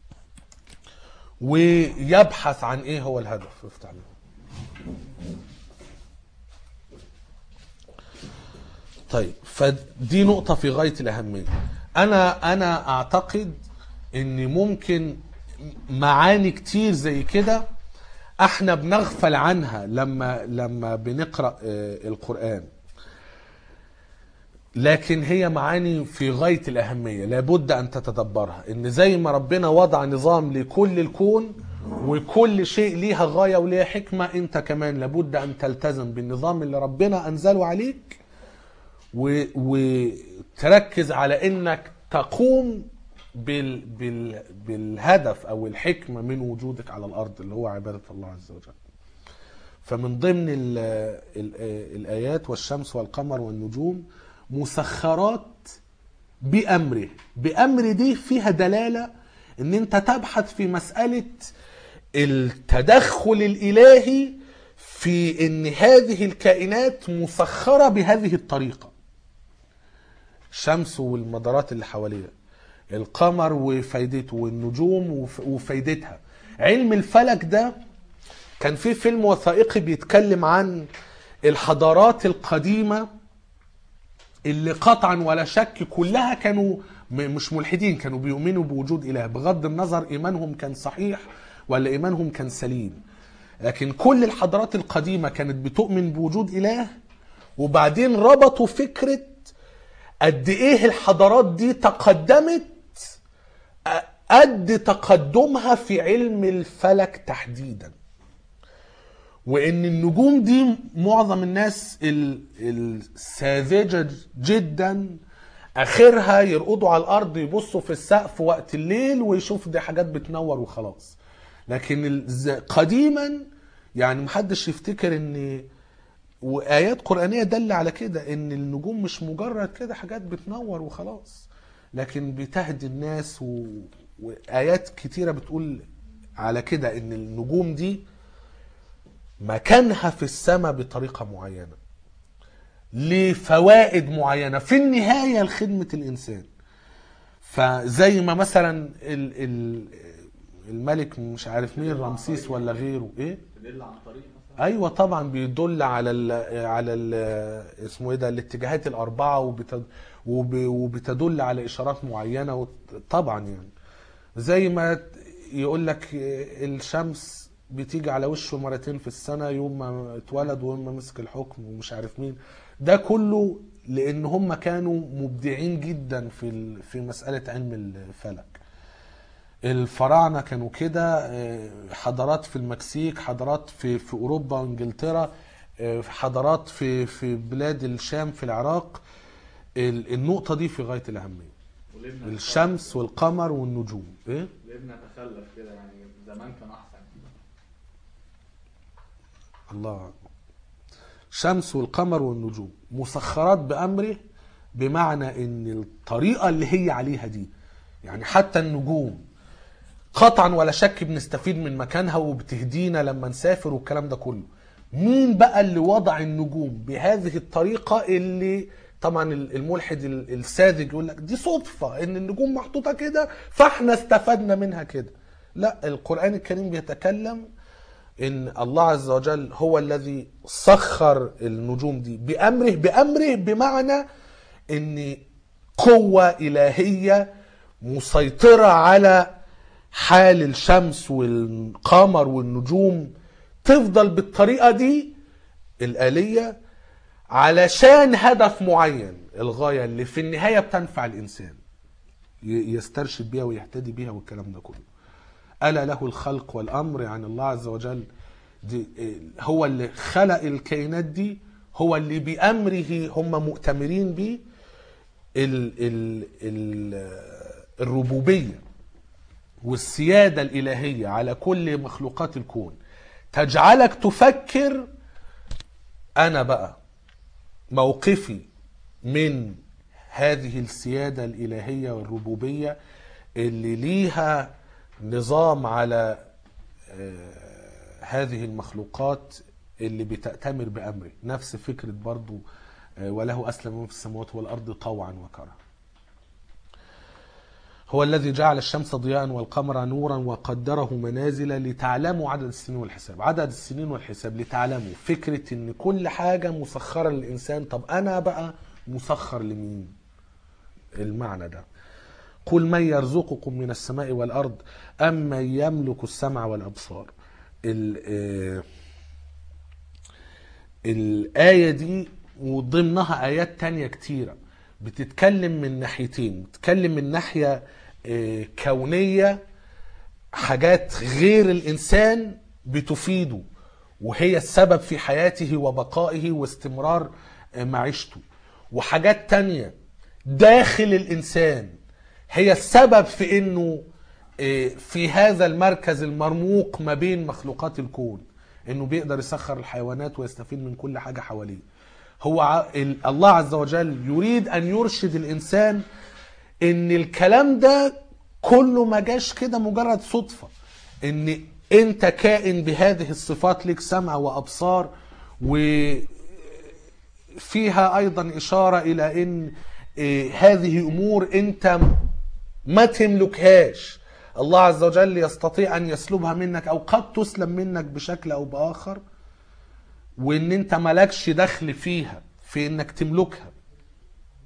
ويبحث عن ايه هو الهدف افتح لي. طيب فدي نقطة في غاية الأهمية أنا أنا أعتقد إن ممكن معاني كتير زي كده احنا بنغفل عنها لما لما بنقرأ آه، القرآن لكن هي معاني في غاية الأهمية لابد أن تتدبرها إن زي ما ربنا وضع نظام لكل الكون وكل شيء ليها غاية وليها حكمة أنت كمان لابد أن تلتزم بالنظام اللي ربنا أنزله عليك و- وتركز على انك تقوم بال بال بالهدف او الحكمه من وجودك على الارض اللي هو عباده الله عز وجل. فمن ضمن ال ال الايات والشمس والقمر والنجوم مسخرات بامره، بامر دي فيها دلاله ان انت تبحث في مساله التدخل الالهي في ان هذه الكائنات مسخره بهذه الطريقه. الشمس والمدارات اللي حواليها القمر وفايدته والنجوم وف- وفايدتها علم الفلك ده كان في فيلم وثائقي بيتكلم عن الحضارات القديمة اللي قطعا ولا شك كلها كانوا م- مش ملحدين كانوا بيؤمنوا بوجود اله بغض النظر ايمانهم كان صحيح ولا ايمانهم كان سليم لكن كل الحضارات القديمه كانت بتؤمن بوجود اله وبعدين ربطوا فكره قد ايه الحضارات دي تقدمت قد تقدمها في علم الفلك تحديدا وان النجوم دي معظم الناس ال- الساذجه جدا اخرها يرقدوا على الارض يبصوا في السقف وقت الليل ويشوفوا دي حاجات بتنور وخلاص لكن الز- قديما يعني محدش يفتكر ان وايات قرانيه دل على كده ان النجوم مش مجرد كده حاجات بتنور وخلاص لكن بتهدي الناس و... وايات كتيره بتقول على كده ان النجوم دي مكانها في السماء بطريقه معينه لفوائد معينه في النهايه لخدمه الانسان فزي ما مثلا ال... ال... الملك مش عارف مين رمسيس ولا غيره ايه تدل عن طريق مثلا ايوه طبعا بيدل على ال على ال اسمه ايه ده الاتجاهات الاربعه وبت وب وبتدل على اشارات معينه وت- طبعا يعني زي ما يقول لك الشمس بتيجي على وشه مرتين في السنه يوم ما اتولد ويوم ما مسك الحكم ومش عارف مين ده كله لان هم كانوا مبدعين جدا في ال- في مساله علم الفلك الفراعنه كانوا كده آه، حضارات في المكسيك حضارات في في اوروبا وانجلترا آه، حضارات في في بلاد الشام في العراق ال- النقطه دي في غايه الاهميه وليه بنتخلف- الشمس والقمر والنجوم ايه ليه بنتخلف كده يعني زمان كان احسن الله الشمس والقمر والنجوم مسخرات بأمره بمعنى ان الطريقة اللي هي عليها دي يعني حتى النجوم قطعا ولا شك بنستفيد من مكانها وبتهدينا لما نسافر والكلام ده كله مين بقى اللي وضع النجوم بهذه الطريقة اللي طبعا الملحد الساذج يقول لك دي صدفة ان النجوم محطوطة كده فاحنا استفدنا منها كده لا القرآن الكريم بيتكلم ان الله عز وجل هو الذي سخر النجوم دي بامره بامره بمعنى ان قوه الهيه مسيطره على حال الشمس والقمر والنجوم تفضل بالطريقه دي الاليه علشان هدف معين الغايه اللي في النهايه بتنفع الانسان ي- يسترشد بيها ويهتدي بيها والكلام ده كله ألا له الخلق والأمر يعني الله عز وجل دي هو اللي خلق الكائنات دي هو اللي بأمره هم مؤتمرين به ال ال ال الربوبية والسيادة الإلهية على كل مخلوقات الكون تجعلك تفكر أنا بقى موقفي من هذه السيادة الإلهية والربوبية اللي ليها نظام على آه، هذه المخلوقات اللي بتأتمر بأمره نفس فكرة برضو آه، وله أسلم من في السماوات والأرض طوعا وكرها هو الذي جعل الشمس ضياء والقمر نورا وقدره منازل لتعلموا عدد السنين والحساب عدد السنين والحساب لتعلموا فكرة ان كل حاجة مسخرة للإنسان طب أنا بقى مسخر لمين المعنى ده قل من يرزقكم من السماء والأرض أم من يملك السمع والأبصار ال- آه، الآية دي وضمنها آيات تانية كتيرة بتتكلم من ناحيتين بتتكلم من ناحية آه، كونية حاجات غير الإنسان بتفيده وهي السبب في حياته وبقائه واستمرار آه، معيشته وحاجات تانية داخل الإنسان هي السبب في إنه آه، في هذا المركز المرموق ما بين مخلوقات الكون إنه بيقدر يسخر الحيوانات ويستفيد من كل حاجة حواليه هو ع- ال- الله عز وجل يريد أن يرشد الإنسان ان الكلام ده كله ما جاش كده مجرد صدفة ان انت كائن بهذه الصفات لك سمع وابصار وفيها ايضا اشارة الى ان إيه، هذه امور انت ما تملكهاش الله عز وجل يستطيع ان يسلبها منك او قد تسلب منك بشكل او باخر وان انت مالكش دخل فيها في انك تملكها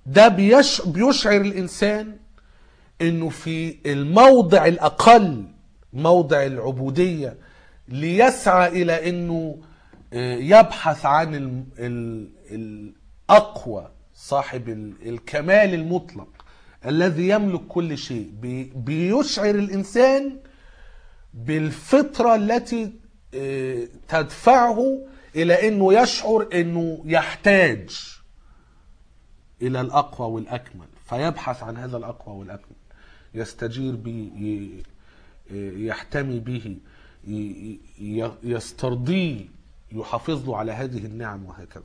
ده بيش بيشعر الانسان انه في الموضع الاقل موضع العبوديه ليسعى الى انه آه، يبحث عن ال- ال- الاقوى صاحب ال- الكمال المطلق الذي يملك كل شيء بي- بيشعر الانسان بالفطره التي آه، تدفعه الى انه يشعر انه يحتاج الى الاقوى والاكمل فيبحث عن هذا الاقوى والاكمل يستجير به ي- يحتمي به ي- ي- يسترضيه يحافظ له على هذه النعم وهكذا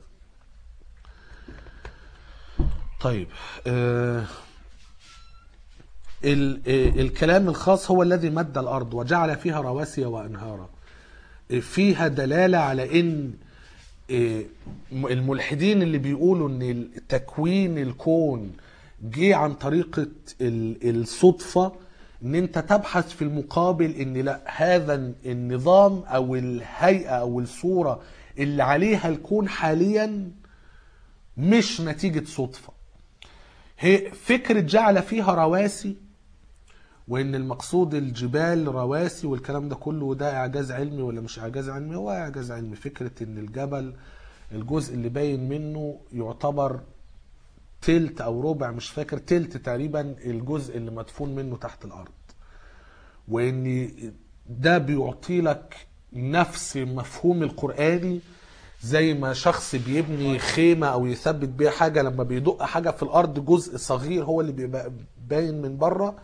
طيب آه، ال- آه، الكلام الخاص هو الذي مد الارض وجعل فيها رواسي وانهارا آه، فيها دلاله على ان آه، الملحدين اللي بيقولوا ان تكوين الكون جه عن طريقه ال- الصدفه ان انت تبحث في المقابل ان لا هذا النظام او الهيئه او الصوره اللي عليها الكون حاليا مش نتيجه صدفه هي فكره جعل فيها رواسي وان المقصود الجبال رواسي والكلام ده كله ده اعجاز علمي ولا مش اعجاز علمي هو اعجاز علمي فكره ان الجبل الجزء اللي باين منه يعتبر تلت او ربع مش فاكر تلت تقريبا الجزء اللي مدفون منه تحت الارض وان ده بيعطي لك نفس مفهوم القرآني زي ما شخص بيبني خيمة او يثبت بيها حاجة لما بيدق حاجة في الارض جزء صغير هو اللي بيبقى باين من بره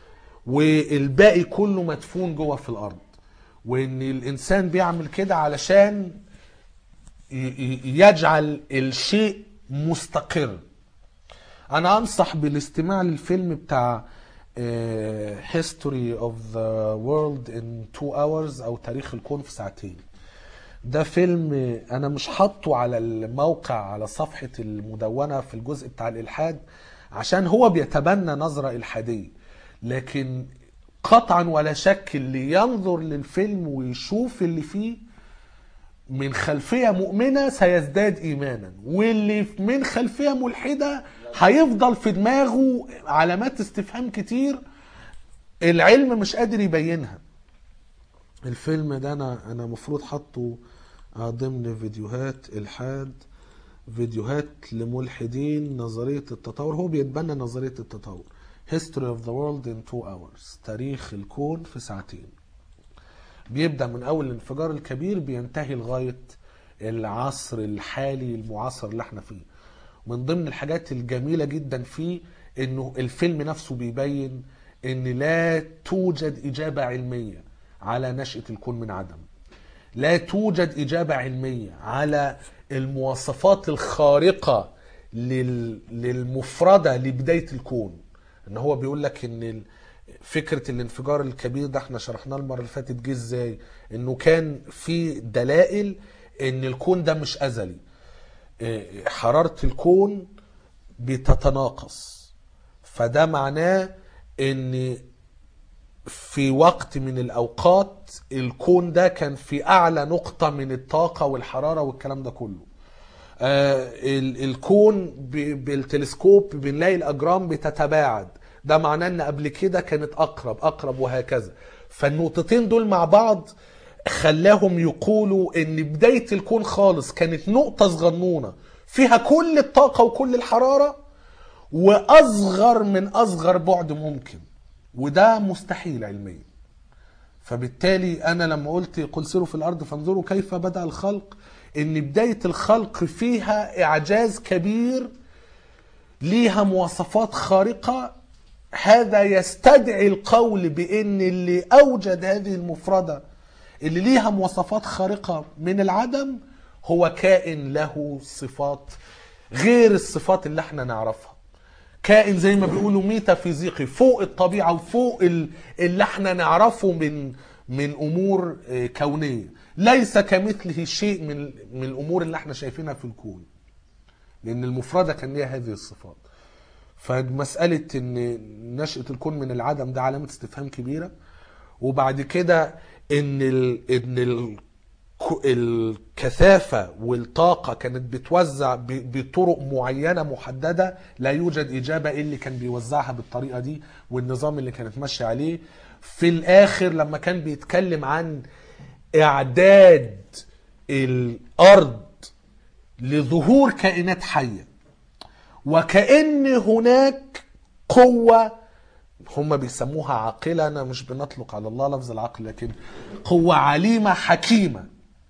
والباقي كله مدفون جوه في الارض وان الانسان بيعمل كده علشان ي- ي- يجعل الشيء مستقر انا انصح بالاستماع للفيلم بتاع آه، History of the World in Two Hours او تاريخ الكون في ساعتين ده فيلم آه، انا مش حاطه على الموقع على صفحة المدونة في الجزء بتاع الالحاد عشان هو بيتبنى نظرة الحادية لكن قطعا ولا شك اللي ينظر للفيلم ويشوف اللي فيه من خلفية مؤمنة سيزداد إيمانا واللي من خلفية ملحدة هيفضل في دماغه علامات استفهام كتير العلم مش قادر يبينها الفيلم ده أنا أنا مفروض حاطه آه، ضمن فيديوهات إلحاد فيديوهات لملحدين نظرية التطور هو بيتبنى نظرية التطور History of the World in Two Hours تاريخ الكون في ساعتين بيبدا من اول الانفجار الكبير بينتهي لغايه العصر الحالي المعاصر اللي احنا فيه من ضمن الحاجات الجميله جدا فيه انه الفيلم نفسه بيبين ان لا توجد اجابه علميه على نشاه الكون من عدم لا توجد اجابه علميه على المواصفات الخارقه لل... للمفرده لبدايه الكون ان هو بيقول لك ان ال... فكره الانفجار الكبير ده احنا شرحناه المره اللي فاتت جه ازاي انه كان في دلائل ان الكون ده مش ازلي إيه، حراره الكون بتتناقص فده معناه ان في وقت من الاوقات الكون ده كان في اعلى نقطه من الطاقه والحراره والكلام ده كله آه، ال- الكون ب- بالتلسكوب بنلاقي الاجرام بتتباعد ده معناه ان قبل كده كانت اقرب اقرب وهكذا فالنقطتين دول مع بعض خلاهم يقولوا ان بدايه الكون خالص كانت نقطه صغنونه فيها كل الطاقه وكل الحراره واصغر من اصغر بعد ممكن وده مستحيل علميا فبالتالي انا لما قلت قل سيروا في الارض فانظروا كيف بدا الخلق ان بدايه الخلق فيها اعجاز كبير ليها مواصفات خارقه هذا يستدعي القول بان اللي اوجد هذه المفرده اللي ليها مواصفات خارقه من العدم هو كائن له صفات غير الصفات اللي احنا نعرفها كائن زي ما بيقولوا ميتافيزيقي فوق الطبيعه وفوق ال- اللي احنا نعرفه من من امور آه، كونيه ليس كمثله شيء من من الامور اللي احنا شايفينها في الكون لان المفرده كان ليها هذه الصفات فمساله ان نشاه الكون من العدم ده علامه استفهام كبيره وبعد كده ان ال... ان ك- الكثافة والطاقة كانت بتوزع ب- بطرق معينة محددة لا يوجد إجابة إيه اللي كان بيوزعها بالطريقة دي والنظام اللي كانت ماشية عليه في الآخر لما كان بيتكلم عن إعداد الأرض لظهور كائنات حية وكأن هناك قوة هم بيسموها عاقلة أنا مش بنطلق على الله لفظ العقل لكن قوة عليمة حكيمة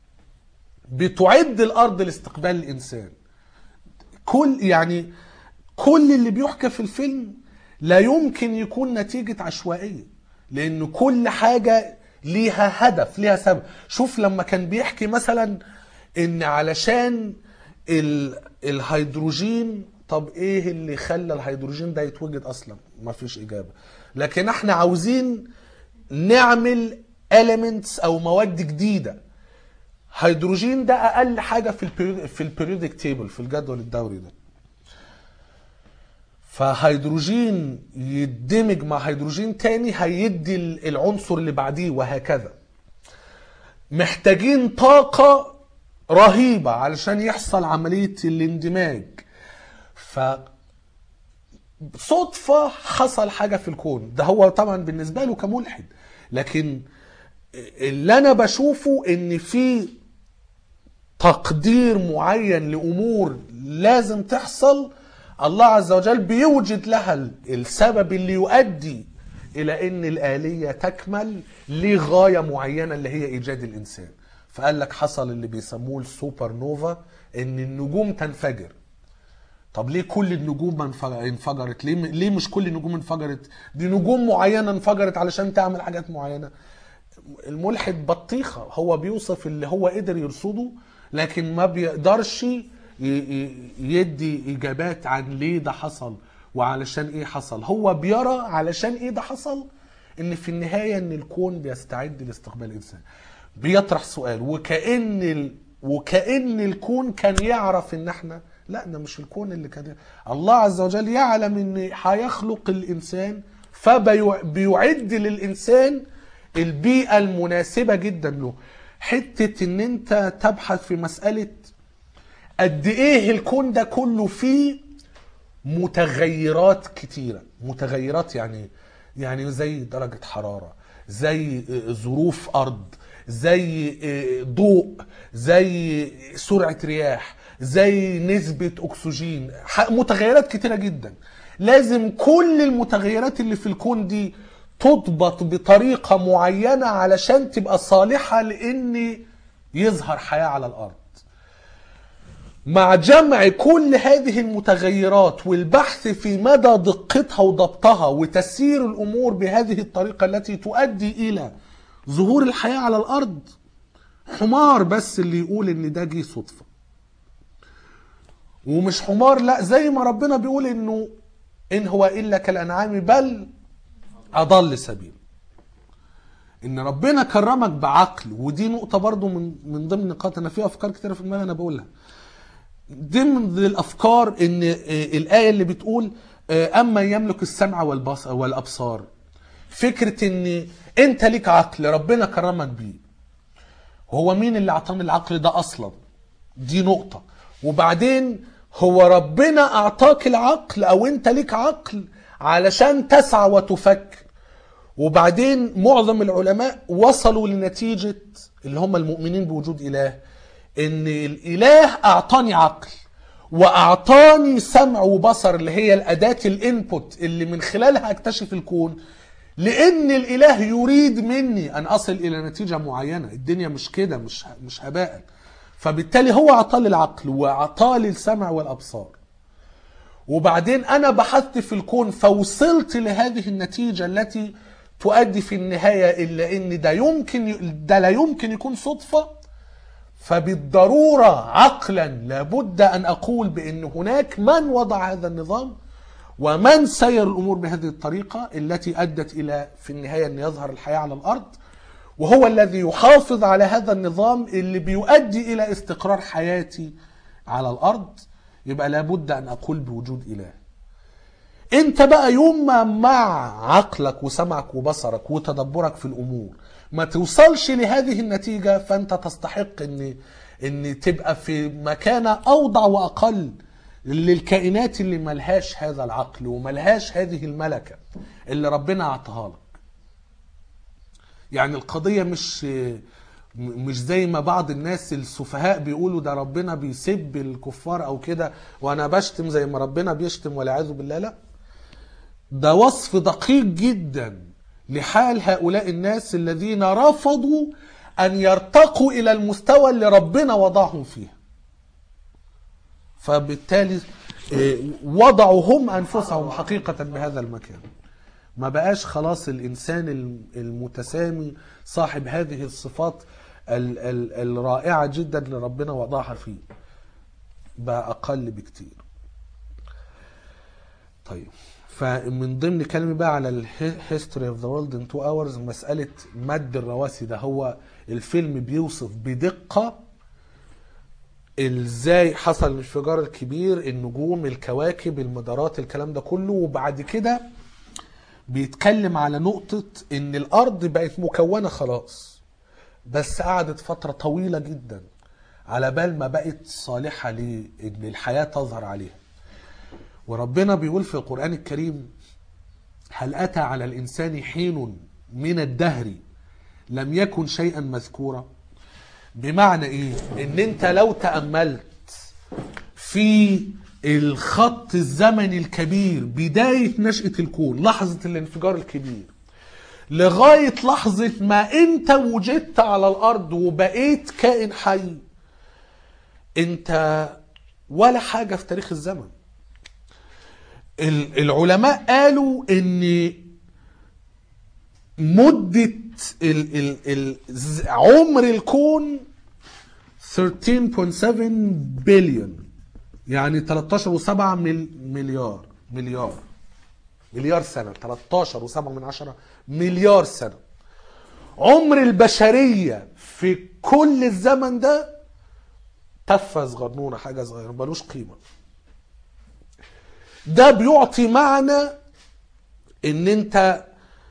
بتعد الأرض لاستقبال الإنسان كل يعني كل اللي بيحكى في الفيلم لا يمكن يكون نتيجة عشوائية لأن كل حاجة ليها هدف ليها سبب شوف لما كان بيحكي مثلا إن علشان ال... الهيدروجين طب ايه اللي خلى الهيدروجين ده يتوجد اصلا ما فيش اجابه لكن احنا عاوزين نعمل elements او مواد جديده هيدروجين ده اقل حاجه في البيريود في البيريودك تيبل في الجدول الدوري ده فهيدروجين يدمج مع هيدروجين تاني هيدي العنصر اللي بعديه وهكذا محتاجين طاقة رهيبة علشان يحصل عملية الاندماج ف صدفة حصل حاجة في الكون ده هو طبعا بالنسبة له كملحد لكن اللي أنا بشوفه إن في تقدير معين لأمور لازم تحصل الله عز وجل بيوجد لها السبب اللي يؤدي إلى أن الآلية تكمل لغاية معينة اللي هي إيجاد الإنسان فقال لك حصل اللي بيسموه السوبر نوفا ان النجوم تنفجر طب ليه كل النجوم ما انف- انفجرت ليه ليه مش كل النجوم انفجرت دي نجوم معينه انفجرت علشان تعمل حاجات معينه الملحد بطيخه هو بيوصف اللي هو قدر يرصده لكن ما بيقدرش ي- ي- يدي اجابات عن ليه ده حصل وعلشان ايه حصل هو بيرى علشان ايه ده حصل ان في النهايه ان الكون بيستعد لاستقبال الانسان بيطرح سؤال وكأن ال... وكأن الكون كان يعرف ان احنا لا ده مش الكون اللي كان الله عز وجل يعلم ان هيخلق الانسان فبيعد للانسان البيئة المناسبة جدا له حتة ان انت تبحث في مسألة قد ايه الكون ده كله فيه متغيرات كتيرة متغيرات يعني يعني زي درجة حرارة زي ظروف أرض زي ضوء زي سرعة رياح زي نسبة أكسجين ح- متغيرات كتيرة جدا لازم كل المتغيرات اللي في الكون دي تضبط بطريقة معينة علشان تبقى صالحة لأن يظهر حياة على الأرض مع جمع كل هذه المتغيرات والبحث في مدى دقتها وضبطها وتسيير الامور بهذه الطريقه التي تؤدي الى ظهور الحياه على الارض حمار بس اللي يقول ان ده جه صدفه ومش حمار لا زي ما ربنا بيقول انه ان هو الا كالانعام بل اضل سبيل ان ربنا كرمك بعقل ودي نقطه برضو من من ضمن النقاط انا في افكار كتيره في دماغي انا بقولها ضمن الافكار ان آه، الايه اللي بتقول آه، اما يملك السمع والبصر والابصار فكره ان انت ليك عقل ربنا كرمك بيه هو مين اللي اعطاني العقل ده اصلا دي نقطه وبعدين هو ربنا اعطاك العقل او انت ليك عقل علشان تسعى وتفكر وبعدين معظم العلماء وصلوا لنتيجة اللي هم المؤمنين بوجود إله إن الإله أعطاني عقل وأعطاني سمع وبصر اللي هي الأداة الإنبوت اللي من خلالها أكتشف الكون لأن الإله يريد مني أن أصل إلى نتيجة معينة الدنيا مش كده مش مش هباء فبالتالي هو أعطاني العقل وأعطاني السمع والأبصار وبعدين انا بحثت في الكون فوصلت لهذه النتيجه التي تؤدي في النهايه الا ان ده يمكن ده لا يمكن يكون صدفه فبالضروره عقلا لابد ان اقول بان هناك من وضع هذا النظام ومن سير الامور بهذه الطريقه التي ادت الى في النهايه ان يظهر الحياه على الارض وهو الذي يحافظ على هذا النظام اللي بيؤدي الى استقرار حياتي على الارض يبقى لابد ان اقول بوجود اله انت بقى يوم ما مع عقلك وسمعك وبصرك وتدبرك في الامور ما توصلش لهذه النتيجة فانت تستحق ان ان تبقى في مكانة اوضع واقل للكائنات اللي ملهاش هذا العقل وملهاش هذه الملكة اللي ربنا اعطاها لك يعني القضية مش مش زي ما بعض الناس السفهاء بيقولوا ده ربنا بيسب الكفار او كده وانا بشتم زي ما ربنا بيشتم والعياذ بالله لا ده وصف دقيق جدا لحال هؤلاء الناس الذين رفضوا ان يرتقوا الى المستوى اللي ربنا وضعهم فيه فبالتالي إيه، وضعوا هم انفسهم حقيقه بهذا المكان ما بقاش خلاص الانسان الم- المتسامي صاحب هذه الصفات ال- ال- الرائعه جدا اللي ربنا وضعها فيه بقى اقل بكتير طيب فمن ضمن كلمة بقى على الهيستوري اوف ذا وورلد ان 2 اورز مسألة مد الرواسي ده هو الفيلم بيوصف بدقة ازاي حصل الانفجار الكبير النجوم الكواكب المدارات الكلام ده كله وبعد كده بيتكلم على نقطة ان الارض بقت مكونة خلاص بس قعدت فترة طويلة جدا على بال ما بقت صالحة لان الحياة تظهر عليها وربنا بيقول في القرآن الكريم هل أتى على الإنسان حين من الدهر لم يكن شيئا مذكورا بمعنى إيه؟ إن أنت لو تأملت في الخط الزمني الكبير بداية نشأة الكون لحظة الانفجار الكبير لغاية لحظة ما أنت وجدت على الأرض وبقيت كائن حي أنت ولا حاجة في تاريخ الزمن ال- العلماء قالوا ان مدة ال ال ال ز- عمر الكون 13.7 بليون يعني 13.7 مل- مليار مليار مليار سنة 13.7 من عشرة مليار سنة عمر البشرية في كل الزمن ده تفة صغنونة حاجة صغيرة ملوش قيمة ده بيعطي معنى ان انت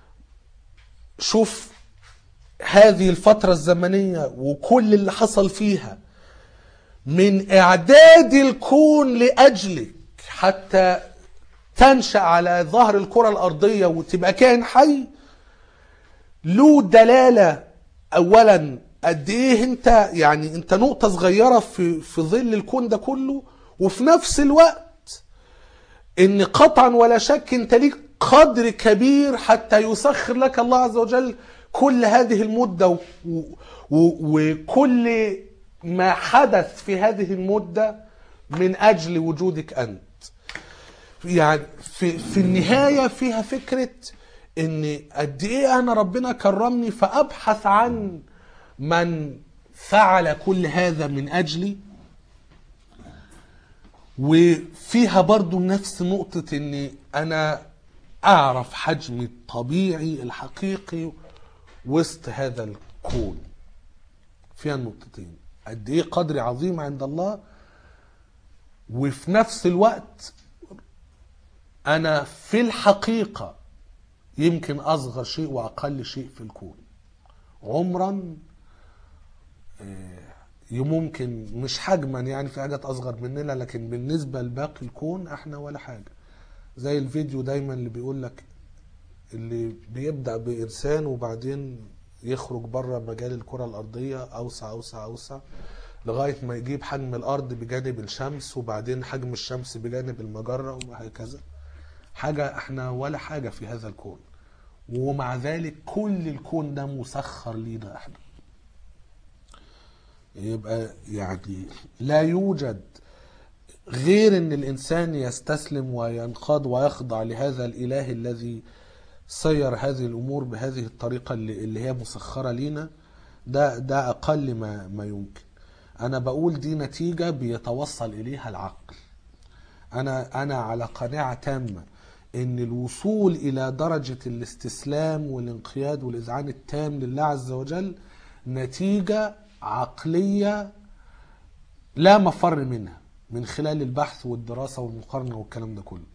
شوف هذه الفترة الزمنية وكل اللي حصل فيها من اعداد الكون لاجلك حتى تنشأ على ظهر الكرة الارضية وتبقى كائن حي له دلالة اولا قد ايه انت يعني انت نقطة صغيرة في في ظل الكون ده كله وفي نفس الوقت ان قطعا ولا شك انت ليك قدر كبير حتى يسخر لك الله عز وجل كل هذه المدة و- و- و- وكل ما حدث في هذه المدة من أجل وجودك أنت يعني في, في النهاية فيها فكرة ان قد ايه انا ربنا كرمني فابحث عن من فعل كل هذا من اجلي وفيها برضو نفس نقطة اني انا اعرف حجمي الطبيعي الحقيقي وسط هذا الكون فيها النقطتين قد ايه قدري عظيم عند الله وفي نفس الوقت انا في الحقيقة يمكن اصغر شيء واقل شيء في الكون عمرا ممكن مش حجما يعني في حاجات اصغر مننا لكن بالنسبه لباقي الكون احنا ولا حاجه زي الفيديو دايما اللي بيقول لك اللي بيبدا بانسان وبعدين يخرج بره مجال الكره الارضيه اوسع اوسع اوسع لغايه ما يجيب حجم الارض بجانب الشمس وبعدين حجم الشمس بجانب المجره وهكذا حاجه احنا ولا حاجه في هذا الكون ومع ذلك كل الكون ده مسخر لينا احنا يبقى يعني لا يوجد غير ان الانسان يستسلم وينقاد ويخضع لهذا الاله الذي سير هذه الامور بهذه الطريقه اللي, اللي هي مسخره لينا ده ده اقل ما ما يمكن انا بقول دي نتيجه بيتوصل اليها العقل انا انا على قناعه تامه ان الوصول الى درجه الاستسلام والانقياد والاذعان التام لله عز وجل نتيجه عقليه لا مفر منها من خلال البحث والدراسه والمقارنه والكلام ده كله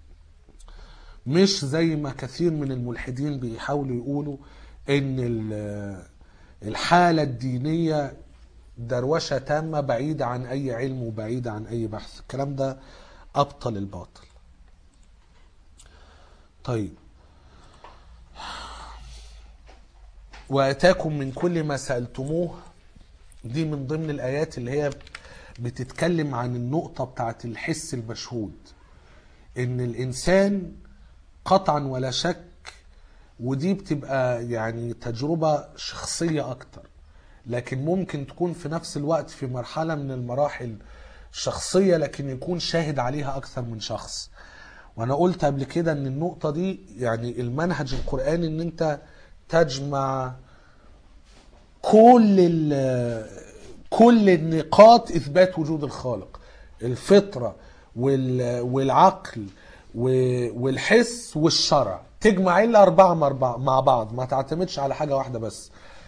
مش زي ما كثير من الملحدين بيحاولوا يقولوا ان ال- الحالة الدينية دروشة تامة بعيدة عن أي علم وبعيدة عن أي بحث الكلام ده أبطل الباطل طيب واتاكم من كل ما سالتموه دي من ضمن الايات اللي هي بتتكلم عن النقطه بتاعت الحس المشهود ان الانسان قطعا ولا شك ودي بتبقى يعني تجربه شخصيه اكتر لكن ممكن تكون في نفس الوقت في مرحله من المراحل شخصيه لكن يكون شاهد عليها اكثر من شخص وانا قلت قبل كده ان النقطه دي يعني المنهج القراني ان انت تجمع كل ال- كل النقاط اثبات وجود الخالق الفطره وال- والعقل و- والحس والشرع تجمع الا اربعه مع أربعة- مع بعض ما تعتمدش على حاجه واحده بس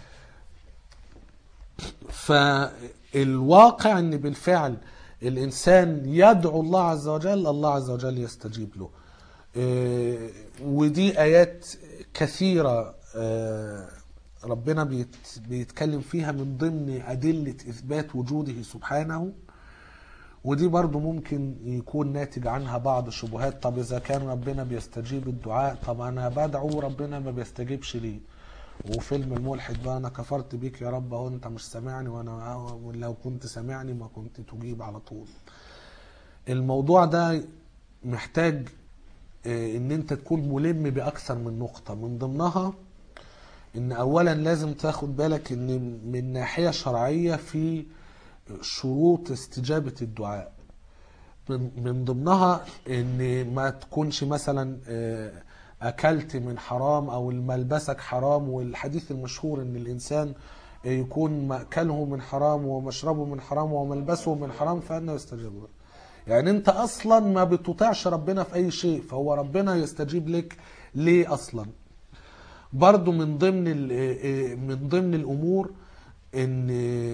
فالواقع ان بالفعل الانسان يدعو الله عز وجل الله عز وجل يستجيب له إيه، ودي ايات كثيره آه، ربنا بيت- بيتكلم فيها من ضمن ادله اثبات وجوده سبحانه ودي برضو ممكن يكون ناتج عنها بعض الشبهات طب اذا كان ربنا بيستجيب الدعاء طب انا بدعو ربنا ما بيستجيبش ليه وفيلم الملحد بقى انا كفرت بيك يا رب اهو انت مش سامعني وانا لو كنت سامعني ما كنت تجيب على طول الموضوع ده محتاج آه، ان انت تكون ملم باكثر من نقطة من ضمنها ان اولا لازم تاخد بالك ان من ناحية شرعية في شروط استجابة الدعاء من من ضمنها ان ما تكونش مثلا آه، اكلت من حرام او ملبسك حرام والحديث المشهور ان الانسان يكون مأكله من حرام ومشربه من حرام وملبسه من حرام فانه يستجاب له يعني انت اصلا ما بتطيعش ربنا في اي شيء فهو ربنا يستجيب لك ليه اصلا برضو من ضمن ال- من ضمن الامور ان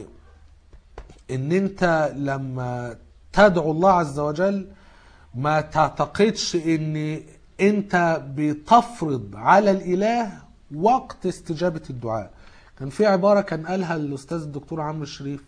ان انت لما تدعو الله عز وجل ما تعتقدش ان انت بتفرض على الاله وقت استجابة الدعاء كان في عبارة كان قالها الاستاذ الدكتور عمرو الشريف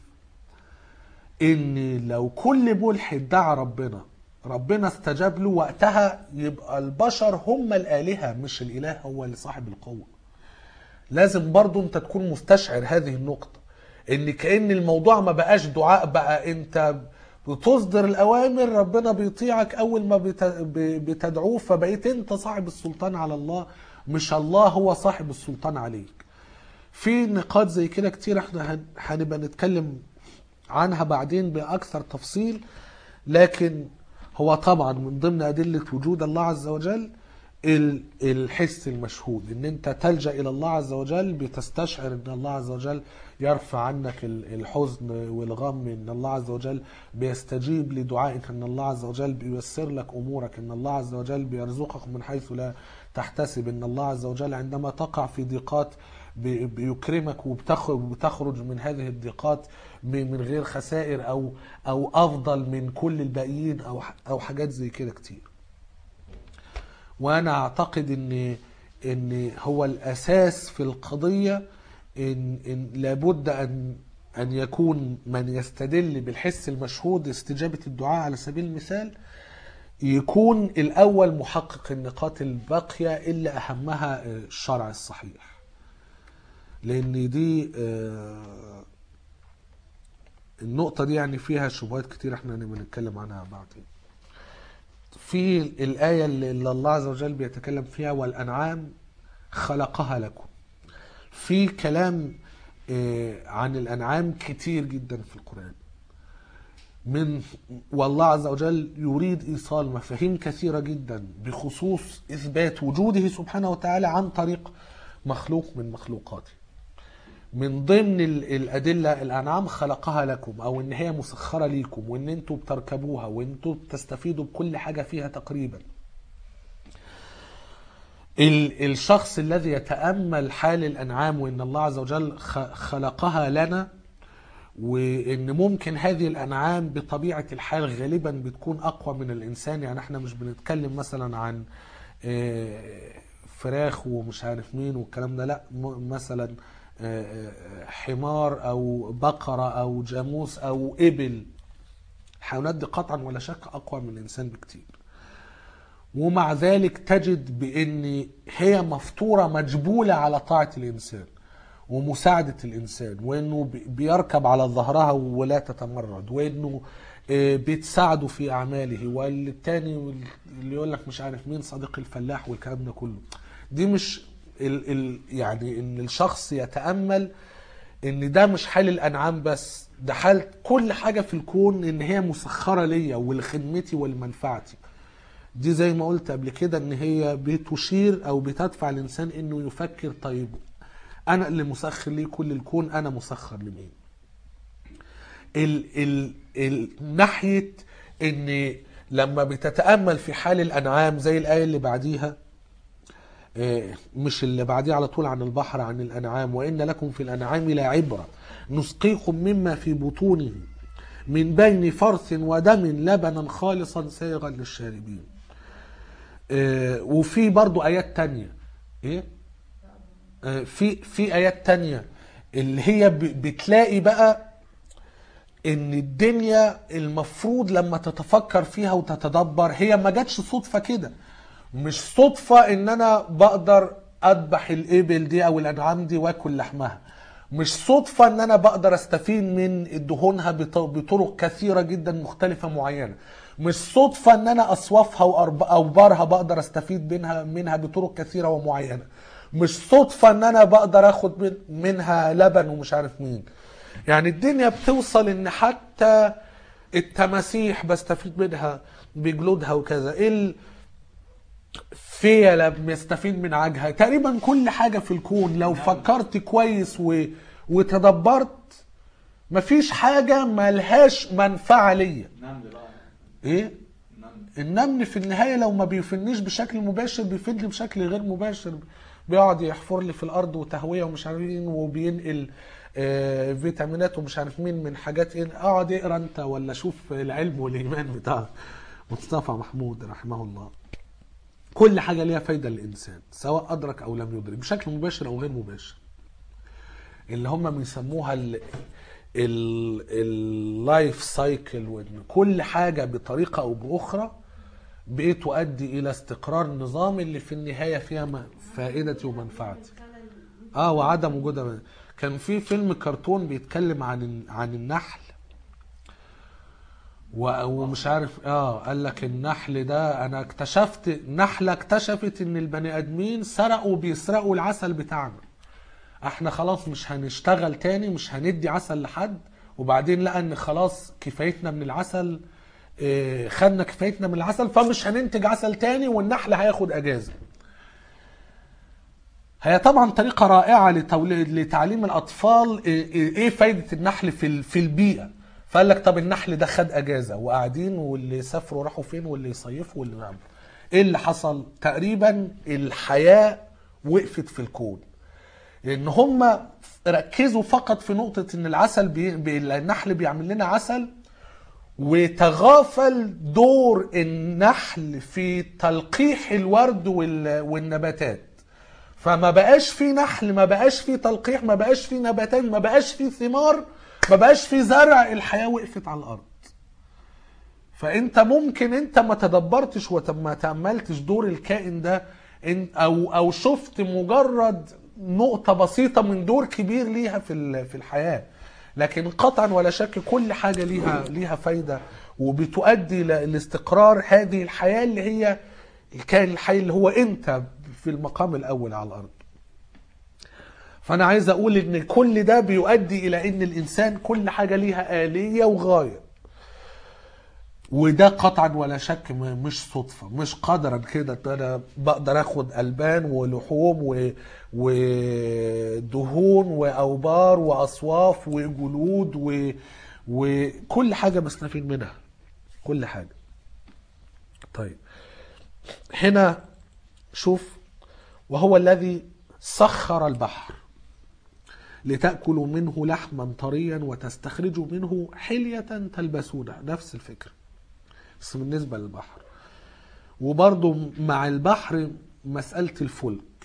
ان لو كل ملحد دعا ربنا ربنا استجاب له وقتها يبقى البشر هم الآلهة مش الإله هو اللي صاحب القوة لازم برضو انت تكون مستشعر هذه النقطة ان كأن الموضوع ما بقاش دعاء بقى انت بتصدر الأوامر ربنا بيطيعك أول ما بت- ب- بتدعوه فبقيت انت صاحب السلطان على الله مش الله هو صاحب السلطان عليك في نقاط زي كده كتير احنا هن- هنبقى نتكلم عنها بعدين بأكثر تفصيل لكن هو طبعا من ضمن أدلة وجود الله عز وجل ال- الحس المشهود ان انت تلجأ الى الله عز وجل بتستشعر ان الله عز وجل يرفع عنك ال- الحزن والغم ان الله عز وجل بيستجيب لدعائك ان الله عز وجل بييسر لك امورك ان الله عز وجل بيرزقك من حيث لا تحتسب ان الله عز وجل عندما تقع في ضيقات بي- بيكرمك وبتخ- وبتخرج من هذه الضيقات ب- من غير خسائر او او افضل من كل الباقيين او ح- او حاجات زي كده كتير وانا اعتقد ان ان هو الاساس في القضيه ان, إن لابد ان ان يكون من يستدل بالحس المشهود استجابه الدعاء على سبيل المثال يكون الاول محقق النقاط الباقيه اللي اهمها آه، الشرع الصحيح لان دي آه، النقطه دي يعني فيها شبهات كتير احنا هنبقى نتكلم عنها بعدين في الآية اللي اللي الله عز وجل بيتكلم فيها والأنعام خلقها لكم في كلام آه، عن الأنعام كتير جدا في القرآن من والله عز وجل يريد إيصال مفاهيم كثيرة جدا بخصوص إثبات وجوده سبحانه وتعالى عن طريق مخلوق من مخلوقاته من ضمن ال- الأدلة الأنعام خلقها لكم أو إن هي مسخرة ليكم وإن أنتوا بتركبوها وأنتوا بتستفيدوا بكل حاجة فيها تقريبا ال- الشخص الذي يتأمل حال الأنعام وإن الله عز وجل خ- خلقها لنا وإن ممكن هذه الأنعام بطبيعة الحال غالبا بتكون أقوى من الإنسان يعني احنا مش بنتكلم مثلا عن آه، فراخ ومش عارف مين والكلام ده لا م- مثلا آه، آه، حمار او بقره او جاموس او ابل الحيوانات دي قطعا ولا شك اقوى من الانسان بكتير ومع ذلك تجد بان هي مفطوره مجبوله على طاعه الانسان ومساعده الانسان وانه بي- بيركب على ظهرها ولا تتمرد وانه آه، بتساعده في اعماله والتاني اللي يقول لك مش عارف مين صديق الفلاح والكلام ده كله دي مش ال ال يعني ان الشخص يتامل ان ده مش حال الانعام بس ده حال كل حاجه في الكون ان هي مسخره ليا ولخدمتي ولمنفعتي دي زي ما قلت قبل كده ان هي بتشير او بتدفع الانسان انه يفكر طيب انا اللي مسخر ليه كل الكون انا مسخر لمين ال ال ال ناحيه ان لما بتتامل في حال الانعام زي الايه اللي بعديها آه، مش اللي بعديه على طول عن البحر عن الانعام وان لكم في الانعام لعبره نسقيكم مما في بطونه من بين فرث ودم لبنا خالصا سائغا للشاربين آه، وفي برضو ايات تانية ايه آه، في في ايات تانية اللي هي ب- بتلاقي بقى ان الدنيا المفروض لما تتفكر فيها وتتدبر هي ما جاتش صدفه كده مش صدفه ان انا بقدر اذبح الابل دي او الانعام دي واكل لحمها مش صدفة ان انا بقدر استفيد من دهونها بط- بطرق كثيرة جدا مختلفة معينة مش صدفة ان انا اصوافها وأرب- واوبارها بقدر استفيد منها منها بطرق كثيرة ومعينة مش صدفة ان انا بقدر اخد من- منها لبن ومش عارف مين يعني الدنيا بتوصل ان حتى التماسيح بستفيد منها بجلودها وكذا ال فيلة بيستفيد من عجها تقريبا كل حاجة في الكون لو فكرت كويس و... وتدبرت مفيش حاجة ملهاش منفعة ليا النمل بقى ايه النمل النمل في النهاية لو ما بيفنيش بشكل مباشر بيفيدني بشكل غير مباشر بيقعد يحفر لي في الارض وتهوية ومش عارف مين وبينقل آه، فيتامينات ومش عارف مين من حاجات ايه اقعد اقرا انت ولا شوف العلم والايمان بتاع مصطفى محمود رحمه الله كل حاجة ليها فايدة للإنسان سواء أدرك أو لم يدرك بشكل مباشر أو غير مباشر اللي هم بيسموها ال اللايف سايكل وان كل حاجة بطريقة أو بأخرى بتؤدي إلى استقرار نظام اللي في النهاية فيها م- فائدتي ومنفعتي اه وعدم وجودها كان في فيلم كرتون بيتكلم عن عن النحل و- ومش عارف اه قال لك النحل ده انا اكتشفت نحله اكتشفت ان البني ادمين سرقوا بيسرقوا العسل بتاعنا احنا خلاص مش هنشتغل تاني مش هندي عسل لحد وبعدين لقى ان خلاص كفايتنا من العسل اه خدنا كفايتنا من العسل فمش هننتج عسل تاني والنحل هياخد اجازه هي طبعا طريقة رائعة لتوليد لتعليم الأطفال إيه- إيه فايدة النحل في ال- في البيئة فقال لك طب النحل ده خد أجازة وقاعدين واللي سافروا راحوا فين واللي يصيفوا واللي نعمل إيه اللي حصل تقريبا الحياة وقفت في الكون لأن هم ركزوا فقط في نقطة إن العسل بي... بي... النحل بيعمل لنا عسل وتغافل دور النحل في تلقيح الورد وال... والنباتات فما بقاش في نحل ما بقاش في تلقيح ما بقاش في نباتات ما بقاش في ثمار ما بقاش في زرع الحياة وقفت على الأرض فانت ممكن انت ما تدبرتش وما تأملتش دور الكائن ده إن- او او شفت مجرد نقطة بسيطة من دور كبير ليها في ال- في الحياة لكن قطعا ولا شك كل حاجة ليها ليها فايدة وبتؤدي ل- لاستقرار هذه الحياة اللي هي الكائن الحي اللي هو انت في المقام الاول على الارض فانا عايز اقول ان كل ده بيؤدي الى ان الانسان كل حاجة ليها آلية وغاية وده قطعا ولا شك م- مش صدفة مش قدرا كده ان انا بقدر اخد البان ولحوم و... ودهون واوبار واصواف وجلود و... وكل حاجة بستفيد منها كل حاجة طيب هنا شوف وهو الذي سخر البحر لتأكلوا منه لحما طريا وتستخرجوا منه حلية تلبسونها نفس الفكرة بس بالنسبة للبحر وبرضو مع البحر مسألة الفلك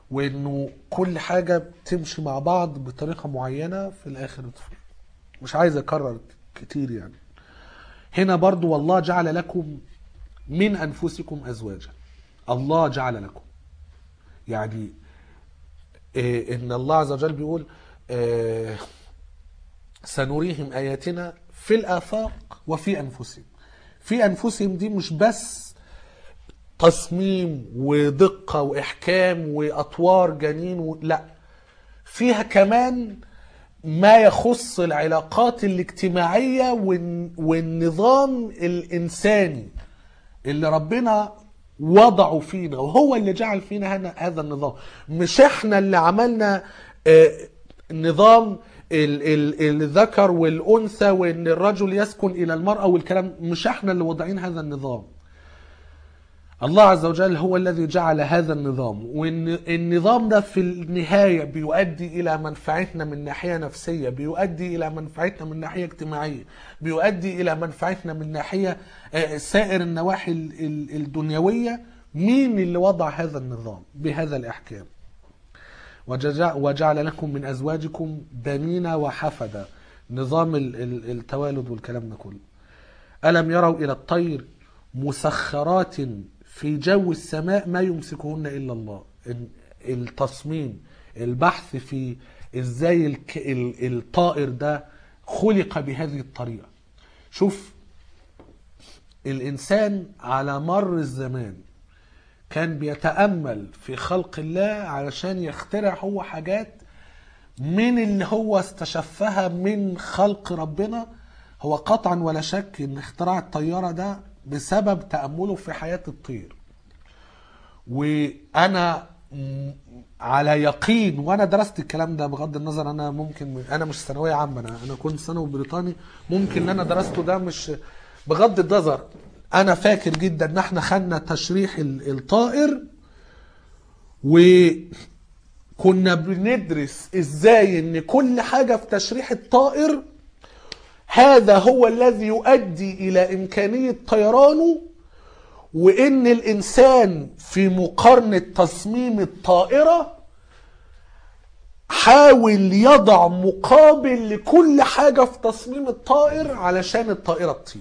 وانه كل حاجه بتمشي مع بعض بطريقه معينه في الاخر مش عايز اكرر كتير يعني هنا برضو والله جعل لكم من انفسكم ازواجا الله جعل لكم يعني إيه ان الله عز وجل بيقول إيه سنريهم اياتنا في الافاق وفي انفسهم في انفسهم دي مش بس تصميم ودقه واحكام واطوار جنين و... لا فيها كمان ما يخص العلاقات الاجتماعيه والن... والنظام الانساني اللي ربنا وضعه فينا وهو اللي جعل فينا هنا هذا النظام مش احنا اللي عملنا آه، نظام ال- ال- الذكر والانثى وان الرجل يسكن الى المراه والكلام مش احنا اللي وضعين هذا النظام الله عز وجل هو الذي جعل هذا النظام وان النظام ده في النهايه بيؤدي الى منفعتنا من ناحيه نفسيه بيؤدي الى منفعتنا من ناحيه اجتماعيه بيؤدي الى منفعتنا من ناحيه آه، سائر النواحي ال- ال- الدنيويه مين اللي وضع هذا النظام بهذا الاحكام وجع- وجعل لكم من ازواجكم بنين وحفدا نظام ال- ال- التوالد والكلام ده كله ألم يروا إلى الطير مسخرات في جو السماء ما يمسكهن إلا الله ال- التصميم البحث في إزاي الك- ال- الطائر ده خلق بهذه الطريقة شوف الإنسان على مر الزمان كان بيتأمل في خلق الله علشان يخترع هو حاجات من اللي هو استشفها من خلق ربنا هو قطعا ولا شك ان اختراع الطيارة ده بسبب تأمله في حياة الطير وانا م- على يقين وانا درست الكلام ده بغض النظر انا ممكن انا مش ثانويه عامه انا انا كنت ثانوي بريطاني ممكن ان انا درسته ده مش بغض النظر انا فاكر جدا ان احنا خدنا تشريح ال- الطائر وكنا بندرس ازاي ان كل حاجه في تشريح الطائر هذا هو الذي يؤدي الى امكانيه طيرانه وان الانسان في مقارنه تصميم الطائره حاول يضع مقابل لكل حاجه في تصميم الطائر علشان الطائره تطير